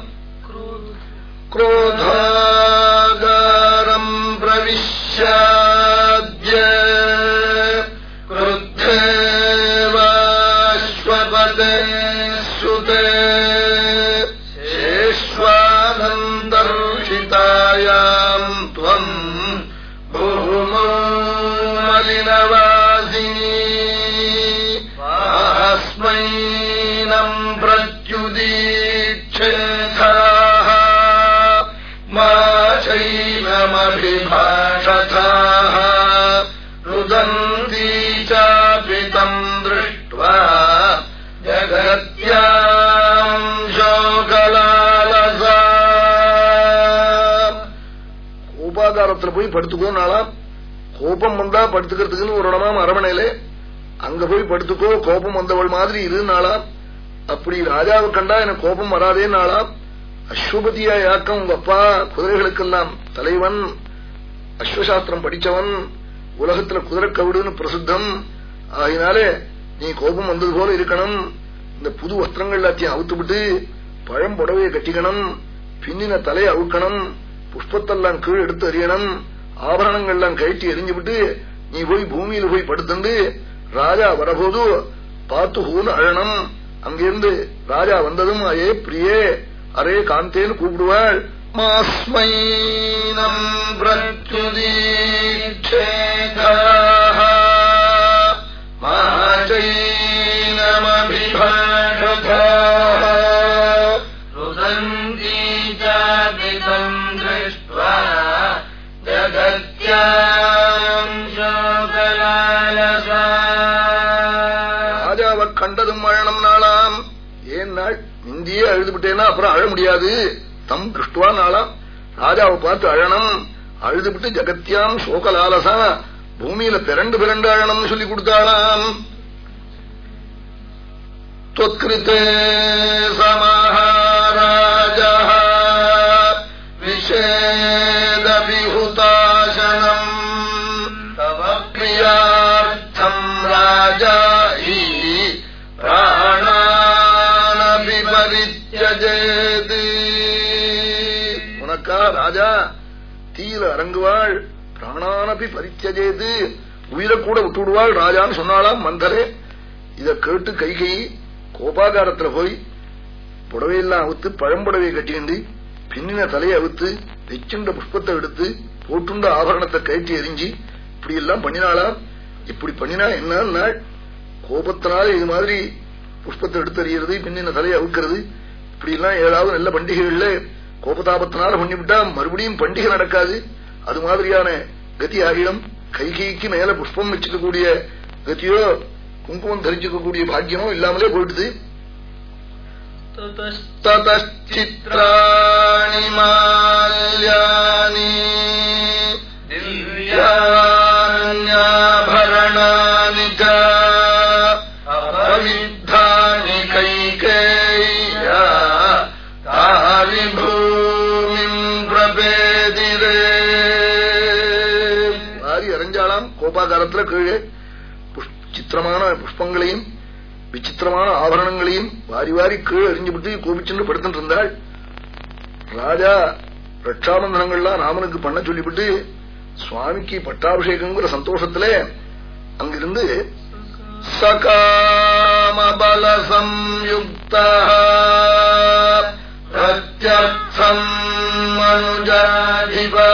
क्रोधागारम् प्रविश्याद्य क्रुद्धेवाश्वपदे सुते शेष्वानन्तर्षितायाम् त्वम् भूमौ मलिनवासिनी अस्मैनम् प्रत्युदीक्षेथाः मा चैनमभिभाषथाः रुदन्ती चापि तम् दृष्ट्वा जगत्याम् शोकलालसा கோபாகாரத்துல போய் படுத்துக்கோ நாளாம் கோபம் வந்தா படுத்துக்கிறதுக்குன்னு ஒரு இடமா அரமனையிலே அங்க போய் படுத்துக்கோ கோபம் வந்தவள் மாதிரி இருந்தாளாம் அப்படி ராஜாவை கண்டா எனக்கு கோபம் வராதே நாளாம் அஸ்வபதியா யாக்கம் உங்க அப்பா குதிரைகளுக்கெல்லாம் தலைவன் அஸ்வசாஸ்திரம் படிச்சவன் உலகத்துல குதிரை கவிடுன்னு பிரசித்தம் ஆகினாலே நீ கோபம் வந்தது போல இருக்கணும் இந்த புது வஸ்திரங்கள் எல்லாத்தையும் அவுத்து விட்டு பழம் புடவையை கட்டிக்கணும் பின்னின தலையை அவுக்கணும் புஷ்பத்தெல்லாம் கீழ் எடுத்து எறியணும் ஆபரணங்கள்லாம் கழட்டி எரிஞ்சு விட்டு நீ போய் பூமியில போய் படுத்துண்டு ராஜா வரபோது பார்த்து ஹூன்னு அழணும் அங்கிருந்து ராஜா வந்ததும் அயே பிரியே அரே காந்தேன்னு கூப்பிடுவாள் मास्मैनम् प्रत्युदीक्षेधाः मा चैनमभिभाषथाः रुदन्ती चापि तम् दृष्ट्वा जगत्याम् शोकलालसा ராஜாவை கண்டதும் அழணும் நாளாம் ஏன் நாள் இந்தியே அழுதுபிட்டேன்னா அப்புறம் அழ முடியாது தம் திருஷ்டுவா நாளாம் ராஜாவை பார்த்து அழணும் அழுதுபிட்டு ஜகத்தியாம் சோகலாலசா பூமியில பிறண்டு பிறண்டாழணும்னு சொல்லி கொடுத்தாளாம் त्वत्कृते समाहाराजः विषेदविहुताशनम् तव प्रियार्थम् राजा हि प्राणानपि परित्यजेत् உனக்கா ராஜா தீயில அரங்குவாள் பிராணானபி பரித்தியஜேது உயிரை கூட விட்டுவிடுவாள் ராஜான்னு சொன்னாலாம் மந்தரே இத கேட்டு கைகை கோபாகாரத்துல போய் புடவையெல்லாம் அவுத்து பழம்புடவையை கட்டிண்டு பின்னின தலையை அவுத்து வெச்சுண்ட புஷ்பத்தை எடுத்து போட்டுண்ட ஆபரணத்தை கயற்றி எரிஞ்சு இப்படி எல்லாம் பண்ணினாளா இப்படி பண்ணினா என்ன நாள் கோபத்தினால இது மாதிரி புஷ்பத்தை எடுத்து எறிகிறது பின்னின தலையை அவுக்கிறது இப்படி எல்லாம் ஏதாவது நல்ல பண்டிகைகள்ல கோபதாபத்தினால பண்ணிவிட்டா மறுபடியும் பண்டிகை நடக்காது அது மாதிரியான கதி ஆகிடும் கைகைக்கு மேல புஷ்பம் வச்சுக்கக்கூடிய கத்தியோ குங்குமம் தரிச்சுக்கக்கூடிய பாக்கியமோ இல்லாமலே போயிடுது தச்சித்ராணி மால்யானி திவ்யாபரணானி அபவித்தானி கைகேயா தாரி பூமிம் பிரபேதிரே மாறி அறிஞ்சாலாம் கோபாகாரத்துல கீழே சித்திரமான புஷ்பங்களையும் விசித்திரமான ஆபரணங்களையும் வாரி வாரி கீழே எரிஞ்சுவிட்டு கோபிச்சுட்டு படுத்துட்டு இருந்தாள் ராஜா ரட்சாபந்தனங்கள்லாம் ராமனுக்கு பண்ண சொல்லிவிட்டு சுவாமிக்கு பட்டாபிஷேகங்கிற சந்தோஷத்துல அங்கிருந்து சகாமபல சம்யுக்த பிரத்யர்த்தம் மனுஜாதிப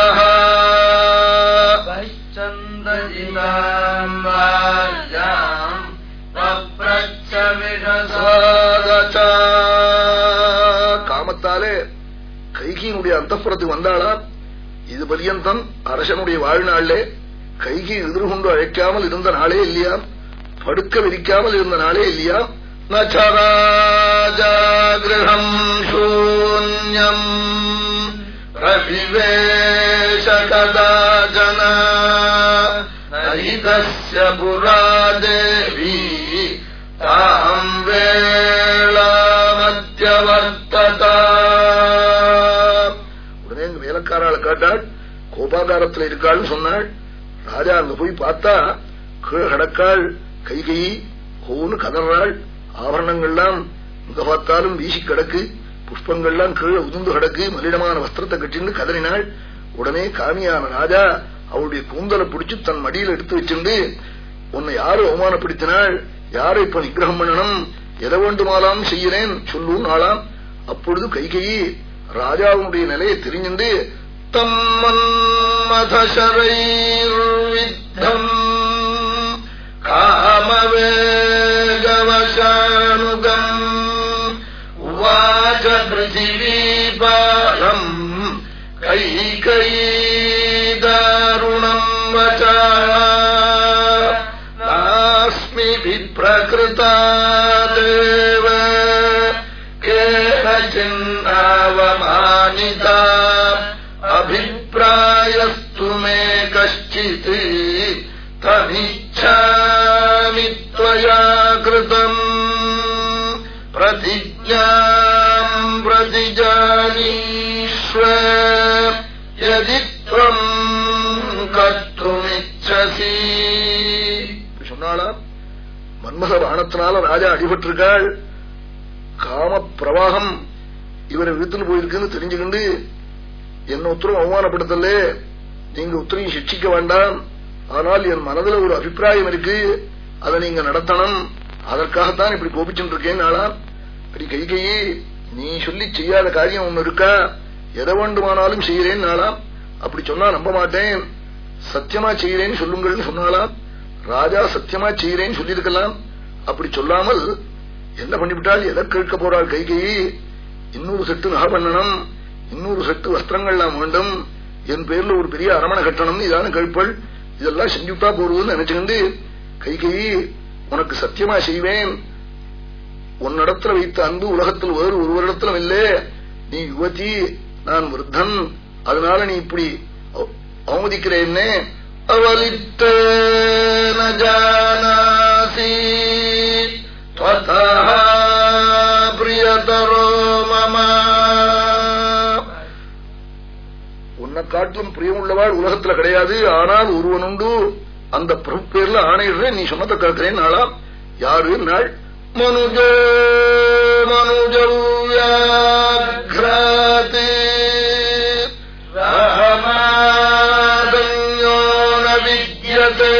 காமத்தாலே கைகியினுடைய அந்தப்புறத்துக்கு வந்தாளா இது பரியந்தம் அரசனுடைய வாழ்நாளே கைகி எதிர்கொண்டு அழைக்காமல் இருந்த நாளே இல்லையா படுக்க விரிக்காமல் இருந்த நாளே இல்லையா நராஜாகிரகம் சூன்யம் ரவிவேஷ கதாஜன நரிதஸ்ய புரா தேவி தாம் வேளாமத்தியவர்த்ததா உடனே எங்க வேலைக்காரால காட்டாள் கோபாகாரத்துல இருக்காள்னு சொன்னாள் ராஜா அங்க போய் பார்த்தா கீழ கடக்காள் கை கை கோன்னு கதறாள் ஆபரணங்கள்லாம் இங்க பார்த்தாலும் வீசி கிடக்கு புஷ்பங்கள்லாம் கீழே உதிர்ந்து கிடக்கு மலிடமான வஸ்திரத்தை கட்டின்னு கதறினாள் உடனே காமியான ராஜா அவளுடைய கூந்தலை பிடிச்சு தன் மடியில் எடுத்து வச்சிருந்து உன்னை யாரு அவமானப்படுத்தினாள் யாரை இப்ப நிகிரகம் பண்ணணும் எதை வேண்டுமாலாம் செய்கிறேன் சொல்லும் நாளாம் அப்பொழுது கைகையி ராஜாவுடைய நிலையை தெரிஞ்சுண்டு தம்மன் மதசரைர்வித்தம் காமவேகவசானுகம் உவாச்ச பிருத்திவீபாலம் கைகைதாருணம் வச்சா நாஸ்மி விப்ரகிருதா தேவ கேனச்சின்னாவமானிதா அபிப்பிராயஸ்து மே கஷ்டித் தமிச்சாமி त्वया कृतम् प्रतिज्ञाम् प्रतिजानीष्व यदि त्वम् कर्तुमिच्छसि சொன்னாளா மன்மத பானத்தினால ராஜா அடிபட்டிருக்காள் காம பிரவாகம் இவரை விழுத்துன்னு போயிருக்குன்னு தெரிஞ்சுக்கிண்டு என்ன உத்தரவு அவமானப்படுத்தல நீங்க உத்தரவையும் சிக்ஷிக்க வேண்டாம் ஆனால் என் மனதில் ஒரு அபிப்பிராயம் இருக்கு அதை நீங்க நடத்தணும் அதற்காகத்தான் இப்படி கோபிச்சுட்டு இருக்கேன் நாளா இப்படி கை கையே நீ சொல்லி செய்யாத காரியம் ஒண்ணு இருக்கா எதை வேண்டுமானாலும் செய்கிறேன் நாளாம் அப்படி சொன்னா நம்ப மாட்டேன் சத்தியமா செய்கிறேன்னு சொல்லுங்கள்னு சொன்னாலாம் ராஜா சத்தியமா செய்கிறேன்னு சொல்லியிருக்கலாம் அப்படி சொல்லாமல் என்ன பண்ணிவிட்டால் எதை கேட்க போறாள் கைகையை இன்னொரு செட்டு நகை பண்ணணும் இன்னொரு செட்டு வஸ்திரங்கள்லாம் வேண்டும் என் பேர்ல ஒரு பெரிய அரமணை கட்டணும் இதான கேட்பள் இதெல்லாம் செஞ்சுட்டா போடுவதுன்னு நினைச்சுக்கிண்டு கைகையை உனக்கு சத்தியமா செய்வேன் உன்னிடத்துல வைத்த அன்பு உலகத்தில் வேறு ஒருவரிடத்திலும் இல்லே நீ யுவதி நான் விருத்தன் அதனால நீ இப்படி அவமதிக்கிறேன்னே அவலித்தேன ஜானாசி त्वतः பிரியதரோ மம உன்னை காட்டிலும் பிரியமுள்ளவாள் உலகத்துல கிடையாது ஆனால் ஒருவன் உண்டு அந்த பிரபு பேர்ல ஆணையிடுறேன் நீ சொன்னதை கேட்கிறேன் நாளா யாரு நாள் மனுஜோ மனுஜவ்யாக்ராதி ராமாதன்யோ ந வித்யதே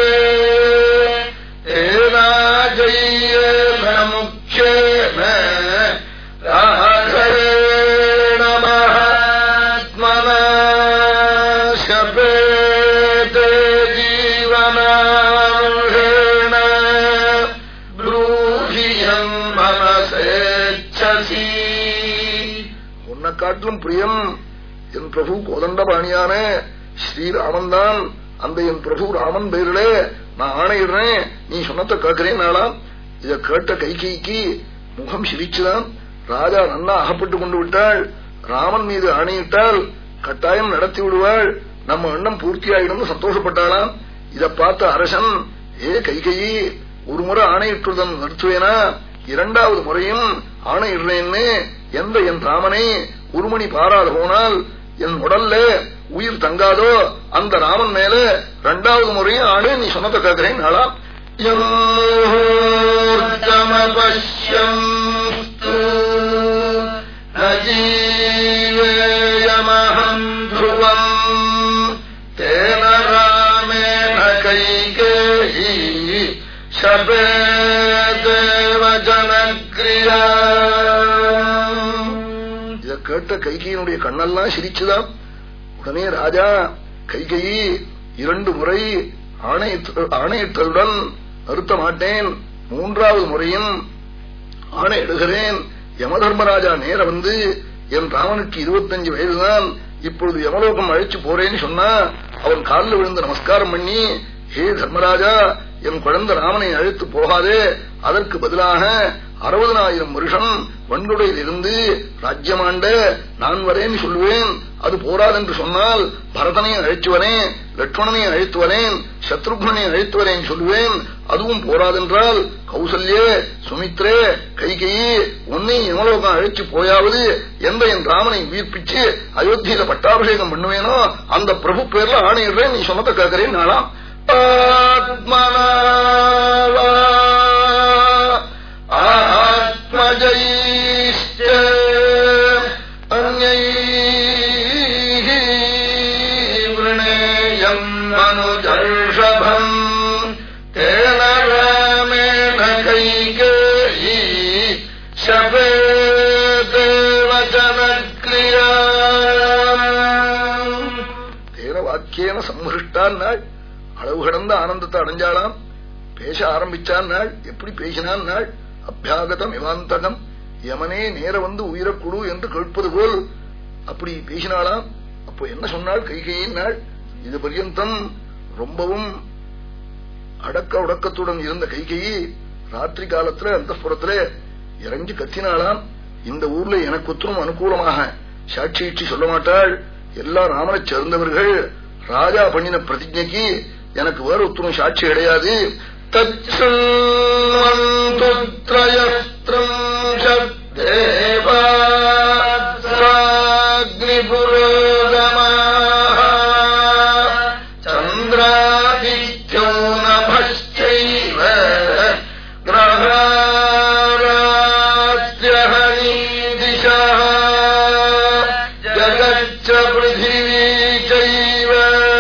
ஏனாஜய்யேன முக்கியேன ராகவேண மகாத்மனா शपेते जीवनार्हेण ब्रूहियम् मनसेच्छसि உன்னை காட்டிலும் பிரியம் என் பிரபு கோதண்டபாணியான ஸ்ரீராமன் தான் அந்த என் பிரபு ராமன் பேரிலே நான் ஆணையிடுறேன் நீ சொன்னத்தை கேட்கிறேன் நாளாம் இத கேட்ட கைகைக்கு முகம் சிரிச்சுதான் ராஜா நன்னா அகப்பட்டு கொண்டு விட்டாள் ராமன் மீது ஆணையிட்டால் கட்டாயம் நடத்தி விடுவாள் நம்ம எண்ணம் பூர்த்தியாயிடும் சந்தோஷப்பட்டாளாம் இத பார்த்த அரசன் ஏ கைகையி ஒரு முறை ஆணையிட்டுடன் நிறுத்துவேனா இரண்டாவது முறையும் ஆணையிடுறேன்னு எந்த என் ராமனை உருமணி பாராது போனால் என் உடல்ல உயிர் தங்காதோ அந்த ராமன் மேல இரண்டாவது முறையும் ஆடு நீ சொன்னதை கேட்கிறேன் நாளா நஜீவேயமஹம் ध्रुवम् तेन रामेण कैकेयी शपे தேவஜனக்ரியா இத கேட்ட கைகையினுடைய கண்ணெல்லாம் சிரிச்சுதான் உடனே ராஜா கைகையி இரண்டு முறை ஆணையிட்ட- ஆணையிட்டதுடன் நிறுத்த மாட்டேன் மூன்றாவது முறையும் ஆணையிடுகிறேன் யமதர்மராஜா நேர வந்து என் ராமனுக்கு இருபத்தஞ்சு வயதுதான் இப்பொழுது யமலோகம் அழைச்சு போறேன்னு சொன்னா அவன் காலில் விழுந்து நமஸ்காரம் பண்ணி ஹே தர்மராஜா என் குழந்தை ராமனை அழைத்து போகாதே அதற்கு பதிலாக அறுபதனாயிரம் வருஷம் வன்கொடையில் இருந்து ராஜ்யமாண்ட நான் வரேன்னு சொல்லுவேன் அது போராதென்று சொன்னால் பரதனை அழைத்து வரேன் லட்சுமணனை அழைத்து வரேன் சத்ருக்னனை அழைத்து வரேன் சொல்லுவேன் அதுவும் போராதென்றால் கௌசல்யே சுமித்ரே கைகையே உன்னை யமலோகம் அழைச்சு போயாவது எந்த என் ராமனை உயிர்ப்பிச்சு அயோத்தியில பட்டாபிஷேகம் பண்ணுவேனோ அந்த பிரபு பேர்ல ஆணையிடுறேன் நீ சொன்னதை கேட்கிறேன் நாளாம் ஆத்மனாவா ஆத்மஜைஷ்ட அந்யைः वृणेयम् मनुजर्षभम् तेन रामेण कैकेयी शपेते वचनक्रिया தேன வாக்கியேன சம்ஹிருஷ்டான் நாள் அளவு கடந்த ஆனந்தத்தை அடைஞ்சாளாம் பேச ஆரம்பிச்சான் நாள் எப்படி பேசினான் நாள் அபியாகதம் இவாந்தகம் யமனே நேர வந்து உயிரக்குழு என்று கேட்பது போல் அப்படி பேசினாளாம் அப்போ என்ன சொன்னாள் கைகையின் நாள் இது பர்யந்தம் ரொம்பவும் அடக்க உடக்கத்துடன் இருந்த கைகையை ராத்திரி காலத்துல அந்த புறத்துல இறங்கி கத்தினாளாம் இந்த ஊர்ல எனக்கு ஒத்தரும் அனுகூலமாக சாட்சியிட்டு சொல்ல மாட்டாள் எல்லா ராமனை சேர்ந்தவர்கள் ராஜா பண்ணின பிரதிஜைக்கு எனக்கு வேற ஒத்தரும் சாட்சி கிடையாது சந்திராதித்யோ நபைவ கிரகாராத்யஹனி திசா ஜகச்ச பிருத்திவி சைவ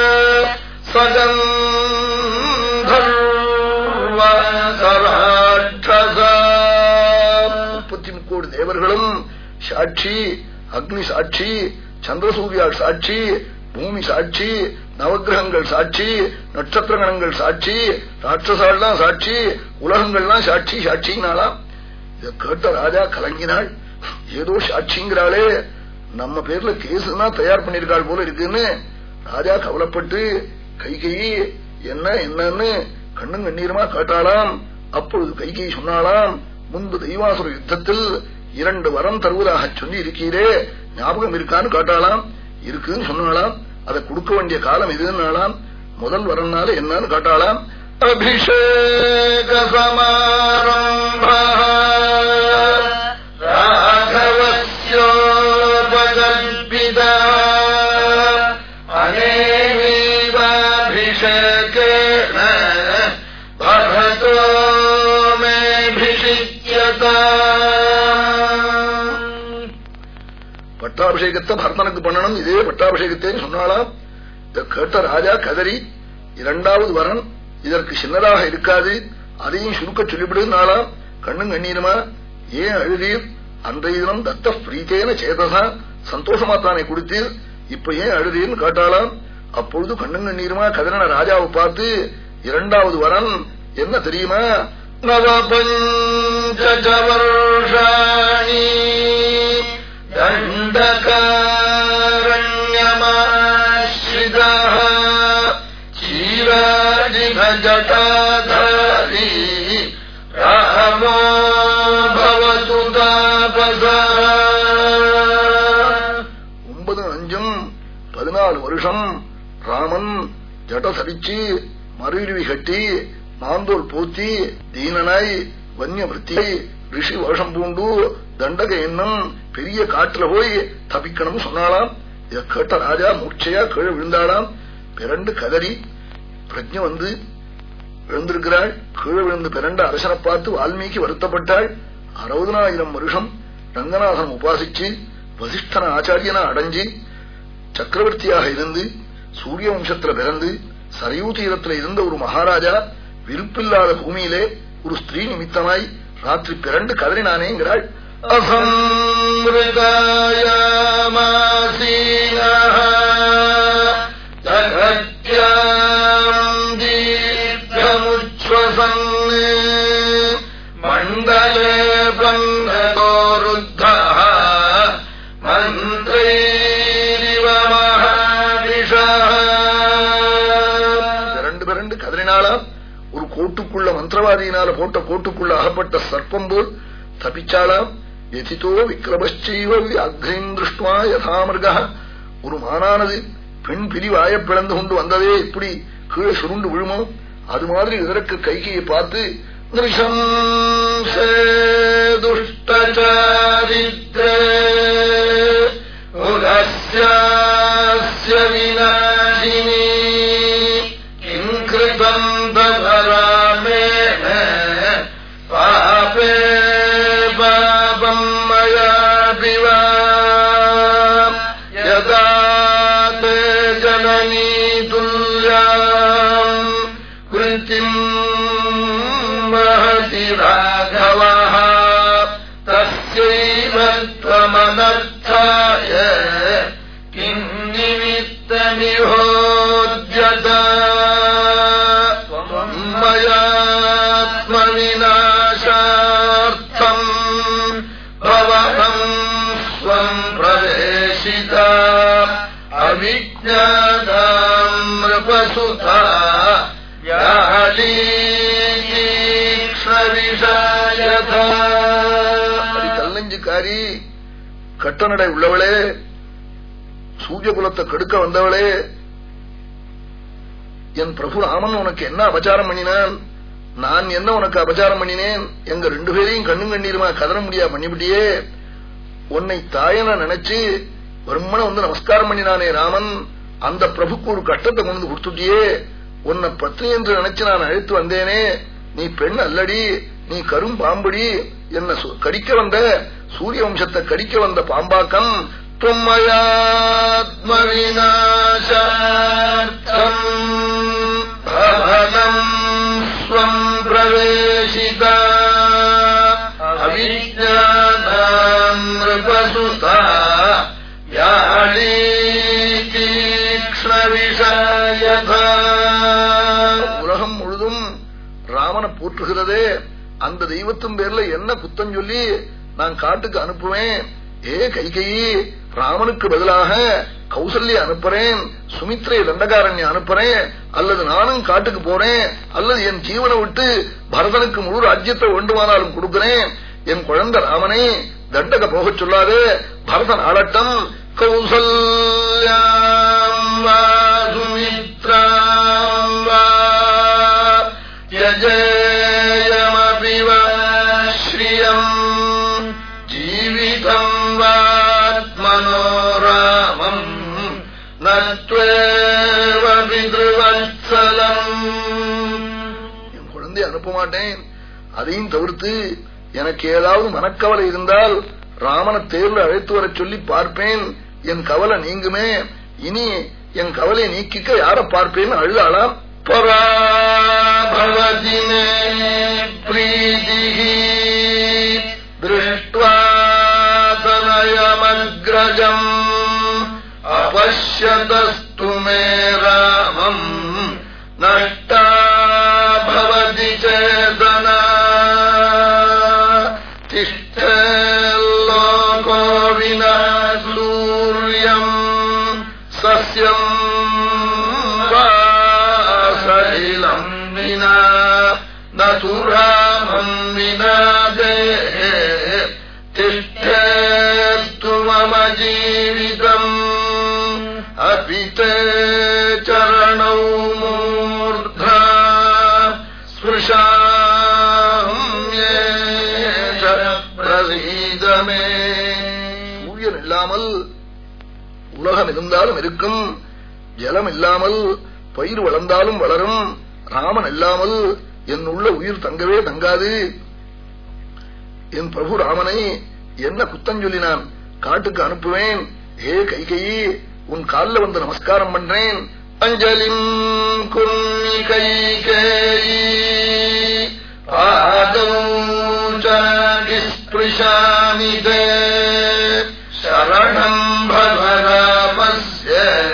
முப்பத்தி முக்கோடி தேவர்களும் சாட்சி அக்னி சாட்சி சந்திரசூரியால் சாட்சி பூமி சாட்சி நவகிரகங்கள் சாட்சி நட்சத்திர கணங்கள் சாட்சி ராட்சசாலாம் சாட்சி உலகங்கள்லாம் சாட்சி சாட்சினாலாம் இத கேட்ட ராஜா கலங்கினாள் ஏதோ சாட்சிங்கிறாளே நம்ம பேர்ல கேசுனா தயார் பண்ணிருக்காள் போல இருக்குன்னு ராஜா கவலைப்பட்டு கைகை என்ன என்னன்னு கண்ணும் கண்ணீருமா கேட்டாளாம் அப்பொழுது கைகை சொன்னாளாம் முன்பு தெய்வாசுர யுத்தத்தில் இரண்டு வரம் தருவதாக சொல்லி இருக்கீரே ஞாபகம் இருக்கான்னு கேட்டாளாம் இருக்குன்னு சொன்னாளாம் அதை கொடுக்க வேண்டிய காலம் இதுன்னாலாம் முதல் வரனால என்னன்னு காட்டாளாம் அபிஷேக சமாரம்ப ராகவஸ்யோபகல்பித அநேவீவாபிஷேகேண பகதோ மேபிஷிக்யதாம் பட்டாபிஷேகத்தை பரதனுக்கு பண்ணணும் இதே பட்டாபிஷேகத்தை சொன்னாலாம் இதை கேட்ட ராஜா கதறி இரண்டாவது வரன் இதற்கு சின்னதாக இருக்காது அதையும் சுருக்க சொல்லிவிடுனாலாம் கண்ணும் கண்ணீருமா ஏன் அழுதீர் அன்றைய தினம் தத்த பிரீத்தேன சேதசா சந்தோஷமா தானே கொடுத்தீர் இப்ப ஏன் அழுதீர்னு கேட்டாலாம் அப்பொழுது கண்ணும் கண்ணீருமா கதறின ராஜாவை பார்த்து இரண்டாவது வரன் என்ன தெரியுமா நவபஞ்ச வருஷாணி दण्डकारण्यमाश्रितः क्षीराजिभजटाधारी रामो भवतु तापसः ஒன்பது அஞ்சும் பதினாலு வருஷம் ராமன் ஜட சரிச்சு மறுவிடுவி கட்டி மாந்தோல் போத்தி தீனனாய் வன்ய விருத்தியை ரிஷி வருஷம் பூண்டு தண்டக என்னும் பெரிய காட்டுல போய் தப்பிக்கணும் சொன்னாலாம் இதை கேட்ட ராஜா மூர்ச்சையா கீழே விழுந்தாளாம் பிறண்டு கதறி பிரஜ வந்து விழுந்திருக்கிறாள் கீழே விழுந்து பிறண்ட அரசனை பார்த்து வால்மீகி வருத்தப்பட்டாள் அறுபதனாயிரம் வருஷம் ரங்கநாதன் உபாசிச்சு வசிஷ்டன ஆச்சாரியனா அடைஞ்சு சக்கரவர்த்தியாக இருந்து சூரிய வம்சத்துல பிறந்து சரையூ தீரத்துல இருந்த ஒரு மகாராஜா விருப்பில்லாத பூமியிலே ஒரு ஸ்திரீ நிமித்தமாய் ராத்திரி பிறண்டு கதறினானேங்கிறாள் அசம்ருதாயாமாசீனः ஜகத்யாம் தீர்க்கமுச்வசன் மண்டலே பங்கோருத்தः மந்திரைரிவ மகாவிஷः பிறண்டு பிறண்டு கதறினாளாம் ஒரு கோட்டுக்குள்ள மந்திரவாதியினால போட்ட கோட்டுக்குள்ள அகப்பட்ட சர்ப்பம் போல் தப்பிச்சாளாம் எதித்தோ விக்ரமச்சைவ வியாக்ரீம் திருஷ்டுவா யதாமிருகா ஒரு மானானது பெண் பிரிவாய பிளந்து கொண்டு வந்ததே இப்படி கீழே சுருண்டு விழுமோ அது மாதிரி இதற்கு கைகையை பார்த்து நிருஷம் துஷ்டச்சாரித்ரே உலஸ்யாஸ்ய விநாசினி கிம் கிருதம் தவராமேண பாபே பாபம் மயாபி வா யதா தே ஜனனீ துல்யாம் கிருத்திம் மஹதி ராഘவः தஸ்யைவ त्वमनर्थाय किम् निमित्तमिहोद्यत मयात्मविनाशार्थम् भवनम् स्वम् प्रवेशिता अविज्ञाताम् नृपसुता யாழீக்ஷவிஷாயதா கல்லஞ்சுக்காரி கட்டநடை உள்ளவளே சூரிய குலத்தை கெடுக்க வந்தவளே என் பிரபு ராமன் உனக்கு என்ன அபச்சாரம் பண்ணினான் நான் என்ன உனக்கு அபச்சாரம் பண்ணினேன் எங்க ரெண்டு பேரையும் கண்ணும் கண்ணீருமா கதற முடியா பண்ணிவிட்டியே உன்னை தாயன நினைச்சு பிரம்மனை வந்து நமஸ்காரம் பண்ணினானே ராமன் அந்த பிரபுக்கு ஒரு கட்டத்தை கொண்டு வந்து கொடுத்துட்டியே உன்னை பத்னி என்று நினைச்சு நான் அழைத்து வந்தேனே நீ பெண் அல்லடி நீ கரும் பாம்படி என்ன சு- கடிக்க வந்த சூரிய வம்சத்தை கடிக்க வந்த பாம்பாக்கம் தும்மயாத்மவிநாசார்த்தம் பவனம் ஸ்வம் பிரவேசிதா அவிஜானாம் நிருபசுதா யாழீக்ஷவிஷாயதா உலகம் முழுதும் ராமனை போற்றுகிறதே அந்த தெய்வத்தின் பேர்ல என்ன குத்தம் சொல்லி நான் காட்டுக்கு அனுப்புவேன் ஏ கைகையி ராமனுக்கு பதிலாக கௌசல்ய அனுப்புறேன் சுமித்ரை தண்டகாரண்ய அனுப்புறேன் அல்லது நானும் காட்டுக்கு போறேன் அல்லது என் ஜீவனை விட்டு பரதனுக்கு முழு ராஜ்யத்தை வேண்டுமானாலும் கொடுக்கிறேன் என் குழந்தை ராமனை தண்டக போகச் சொல்லாதே பரதன் ஆளட்டம் கௌசல்யாம் வா சுமித்ராம் त्यजेयमपि वा श्रियम् जीवितम् वात्मनो रामम् न त्वेव पितृवत्सलम् என் குழந்தை அனுப்ப மாட்டேன் அதையும் தவிர்த்து எனக்கு ஏதாவது மனக்கவலை இருந்தால் ராமனை தேர்வு அழைத்து வரச் சொல்லி பார்ப்பேன் என் கவலை நீங்குமே இனி என் கவலை நீக்கிக்க யார பார்ப்பேன் அழுதாளாம் பராபவதி மே பிரீதி திருஷ்டுவாதனயமக்ரஜம் अपश्यतस्तु मे रामम् नष्टा भवति चेतना तिष्ठेल्लोको विना सूर्यम् सस्यम् वा सलिलम् विना न तु रामम् विना देहे तिष्ठेत्तु मम जीवितम् अपि ते चरणौ मूर्धा ஸ்பிருஷாம்யேஷ பிரசீதமே சூரியன் இல்லாமல் உலகம் இருந்தாலும் இருக்கும் ஜலம் இல்லாமல் பயிர் வளர்ந்தாலும் வளரும் ராமன் இல்லாமல் என் உள்ள உயிர் தங்கவே தங்காது என் பிரபு ராமனை என்ன குத்தம் சொல்லினான் காட்டுக்கு அனுப்புவேன் ஹே கைகையி உன் காலில் வந்து நமஸ்காரம் பண்றேன் அஞ்சலிம் கும்மி கைகேயி ஆதௌஸ்பிருஷாமி தே சரணம் பகராமஸ்ய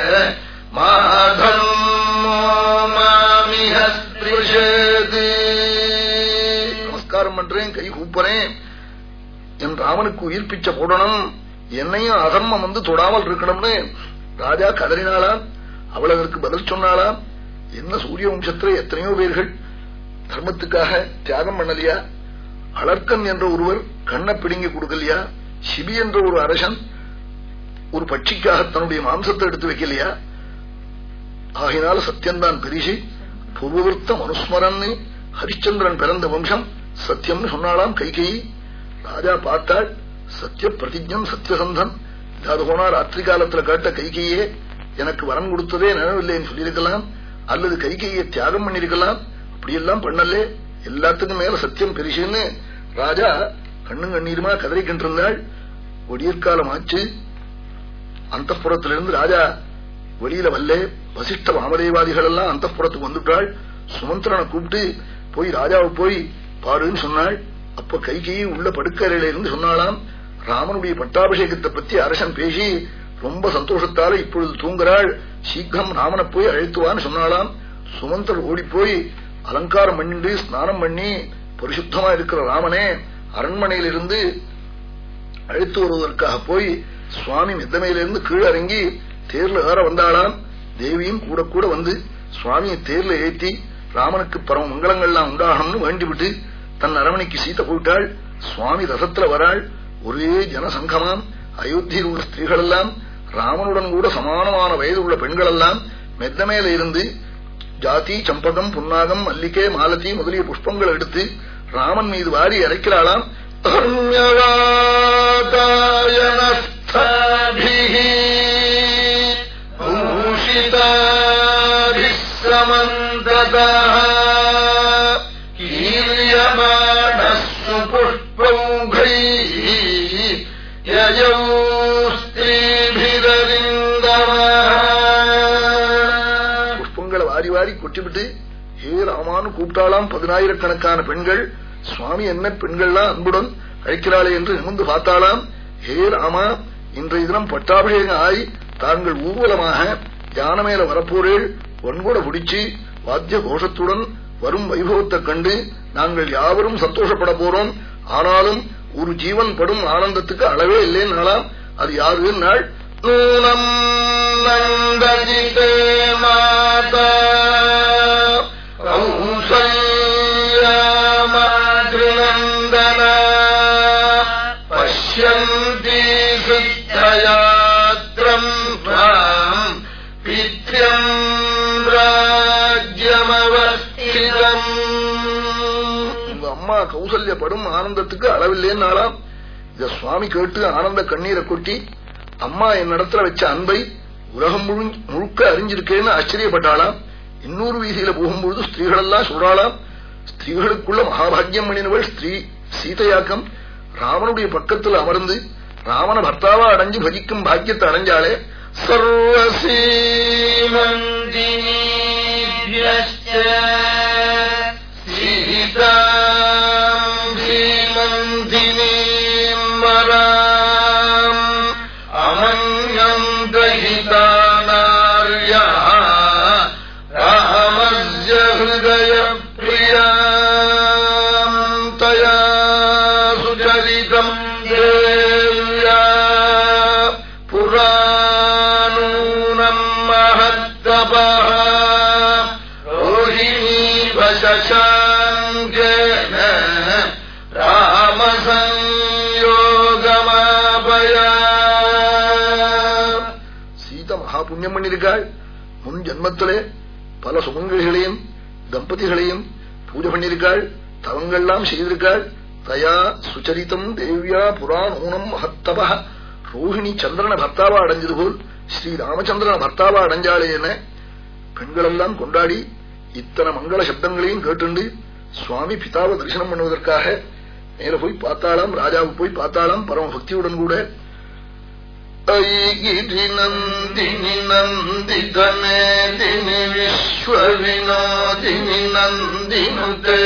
மாதம் மாமிஹ ஸ்பிருஷேதி நமஸ்காரம் பண்றேன் கை கூப்புறேன் என் ராமனுக்கு உயிர் பிச்சை போடணும் என்னையும் அதர்மம் வந்து தொடாமல் இருக்கணும்னு ராஜா கதறினாளா அவள் அதற்கு பதில் சொன்னாளா என்ன சூரிய வம்சத்துல எத்தனையோ பேர்கள் தர்மத்துக்காக தியாகம் பண்ணலையா அலர்க்கன் என்ற ஒருவர் கண்ணை பிடுங்கி கொடுக்கலையா சிபி என்ற ஒரு அரசன் ஒரு பட்சிக்காக தன்னுடைய மாம்சத்தை எடுத்து வைக்கலையா ஆகினால சத்தியம்தான் பெரிசி பூர்வவர்த்த மனுஸ்மரன் ஹரிச்சந்திரன் பிறந்த வம்சம் சத்தியம்னு சொன்னாலாம் கைகேயி ராஜா பார்த்தாள் சத்திய பிரதிஜம் சத்தியசந்தன் இல்லாத போனா ராத்திரி காலத்துல கேட்ட கைகையே எனக்கு வரம் கொடுத்ததே நினைவில்லைன்னு சொல்லியிருக்கலாம் அல்லது கைகையை தியாகம் பண்ணிருக்கலாம் அப்படியெல்லாம் பண்ணலே எல்லாத்துக்கும் மேல சத்தியம் பெருசுன்னு ராஜா கண்ணும் கண்ணீருமா கதறிக்கின்றிருந்தாள் ஒடியற்காலம் ஆச்சு அந்த புறத்திலிருந்து ராஜா வெளியில வல்லே வசிஷ்ட வாமதேவாதிகள் எல்லாம் அந்த புறத்துக்கு வந்துட்டாள் சுமந்திரனை கூப்பிட்டு போய் ராஜாவை போய் பாடுன்னு சொன்னாள் அப்ப கைகையை உள்ள படுக்கறையில இருந்து சொன்னாலாம் ராமனுடைய பட்டாபிஷேகத்தை பத்தி அரசன் பேசி ரொம்ப சந்தோஷத்தால இப்பொழுது தூங்குறாள் சீக்கிரம் ராமனை போய் அழைத்துவான்னு சொன்னாலாம் சுமந்தர் ஓடி போய் அலங்காரம் பண்ணிட்டு ஸ்நானம் பண்ணி பரிசுத்தமா இருக்கிற ராமனே அரண்மனையிலிருந்து அழைத்து வருவதற்காக போய் சுவாமி மெத்தமையிலிருந்து கீழே இறங்கி தேர்ல ஏற வந்தாளாம் தேவியும் கூட கூட வந்து சுவாமியை தேர்ல ஏற்றி ராமனுக்கு பரம மங்களங்கள்லாம் உண்டாகணும்னு வேண்டிவிட்டு தன் அரவணைக்கு சீத்த போயிட்டாள் சுவாமி ரசத்துல வராள் ஒரே ஜனசங்கமாம் அயோத்தியில் உள்ள ஸ்திரீகள் எல்லாம் ராமனுடன் கூட சமானமான வயது உள்ள பெண்கள் எல்லாம் மெத்த மேல இருந்து ஜாதி சம்பகம் புன்னாகம் மல்லிகை மாலதி முதலிய புஷ்பங்கள் எடுத்து ராமன் மீது வாரி அரைக்கிறாளாம் கீரியமாணஸ்ஸு புஷ்பௌகைः யயௌ ஸ்திரீபிரவிந்தமः புஷ்பங்களை வாரி வாரி கொட்டிவிட்டு ஹே ராமான்னு கூப்பிட்டாலாம் பதினாயிரக்கணக்கான பெண்கள் சுவாமி என்ன பெண்கள்லாம் அன்புடன் அழைக்கிறாளே என்று நிமிர்ந்து பார்த்தாலாம் ஹே ராமா இன்றைய தினம் பட்டாபிஷேகம் ஆகி தாங்கள் ஊர்வலமாக யானை மேல வரப்போரேள் ஒன்கூட பிடிச்சு வாத்திய கோஷத்துடன் வரும் வைபவத்தை கண்டு நாங்கள் யாவரும் சந்தோஷப்பட போறோம் ஆனாலும் ஒரு ஜீவன் படும் ஆனந்தத்துக்கு அளவே இல்லைன்னாலாம் அது யாரு நாள் நூனம் நந்தஜிதே மாதா கௌசல்யாமாதிருநந்தன பஷ்யந்தி சித்தயாத்திரம் त्वाम् பித்யம் ராஜ்யமவஸ்திதம் அம்மா கௌசல்யப்படும் ஆனந்தத்துக்கு அளவில்லைன்னாலாம் இத சுவாமி கேட்டு ஆனந்த கண்ணீரை கொட்டி அம்மா என்னிடத்துல வச்ச அன்பை உலகம் முழுக்க அறிஞ்சிருக்கேன்னு ஆச்சரியப்பட்டாளாம் இன்னொரு வீதியில போகும்பொழுது ஸ்திரீகள் எல்லாம் சொல்றாளாம் ஸ்திரீகளுக்குள்ள மகாபாகியம் பண்ணினவள் ஸ்திரீ சீதையாக்கம் ராமனுடைய பக்கத்தில் அமர்ந்து ராமன பர்த்தாவா அடைஞ்சு பஜிக்கும் பாக்கியத்தை அடைஞ்சாலே सर्वसीमन्दिनीभ्यश्च सीताम् सीमन्दिनीम् वराम् अमन्यम् दहिता नार्यः रामस्य हृदयप्रियाम् तया सुचरितम् देव्या पुराणूनम् महत्तपः रोहिणी वशशाङ्केन रामसंयोगमापया சீத மகா புண்ணியம் பண்ணிருக்காள் முன் ஜன்மத்திலே பல சுமங்கலிகளையும் தம்பதிகளையும் பூஜை பண்ணிருக்காள் தவங்கள்லாம் செய்திருக்காள் தயா சுச்சரித்தம் தேவியா புராணூனம் மகத்தப ரோஹிணி சந்திரன பர்த்தாவா அடைஞ்சது போல் ஸ்ரீ ராமச்சந்திரன பர்த்தாவா அடைஞ்சாலே என பெண்களெல்லாம் கொண்டாடி இத்தனை மங்கள சப்தங்களையும் கேட்டுண்டு சுவாமி பிதாவை தரிசனம் பண்ணுவதற்காக நேர போய் பார்த்தாலாம் ராஜாவை போய் பார்த்தாலாம் பரம பக்தியுடன் கூட ऐगिरि नन्दिनि नन्दितमेदिनि विश्वविनोदिनि नन्दिनुते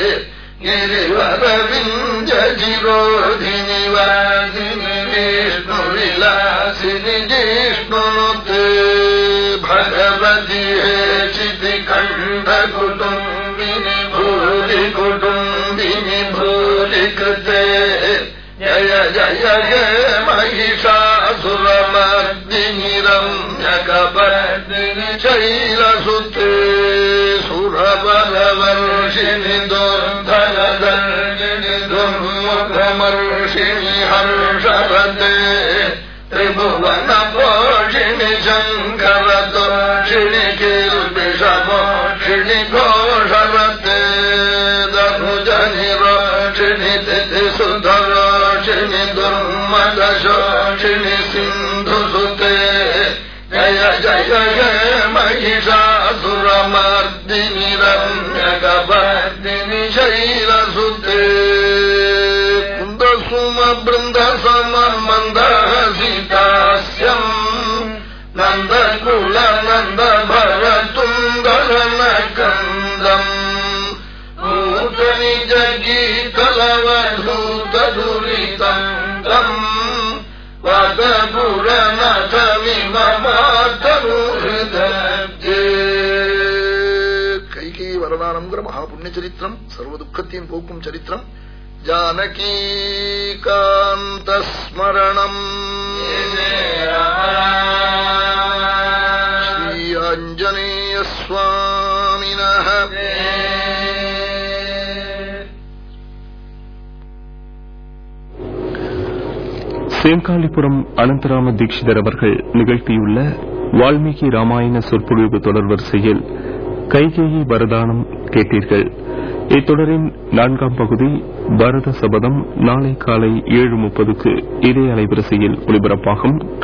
गिरिवरविञ्जजिरोधिनि वादिनि विष्णुविलासिनि जिष्णुनुते भगवति हेचिति खण्डकुटुम्बिनि भूरि कुटुम्बिनि भूरि कृते जय जय हे महिषासुरमर्दिनि रम्यकपर्दिनि शैलसुते सुरवरवर्षिणि दुर्धनदर्शिणि दुर्मुखमर्षिणि हर्षरते त्रिभुवनपोषिणि शङ्करतोषिणि किल्बिषमोषिणि घोषरते दनुजनिरोषिणि तिथिसुधरोषिणि दुर्मदशोषिणि सिन्धुसुते जय जय जय महिषासुरमर्दिनि रम्यकवर्दिनि शैलसुते कुन्दसुमबृन्दसममन्दहसितास्यम् नन्दकुल नन्द भरतुन्दरनकन्दम् नूतनि जगीतलवधूतदुरितम् तम् கைகை வரதானம்ங்கிற மகா புண்ணிய சரித்திரம் சர்வ துக்கத்தையும் போக்கும் சரித்திரம் ஜானகீகாந்த ஸ்மரணம் ஸ்ரீ ஆஞ்சநேய சுவாமின சேங்காலிபுரம் அனந்தராம தீட்சிதர் அவர்கள் நிகழ்த்தியுள்ள வால்மீகி ராமாயண சொற்பொழிவு தொடர் வரிசையில் கைகேயி வரதானம் கேட்டீர்கள் இத்தொடரின் நான்காம் பகுதி பரத சபதம் நாளை காலை ஏழு முப்பதுக்கு இதே அலைவரிசையில் ஒலிபரப்பாகும்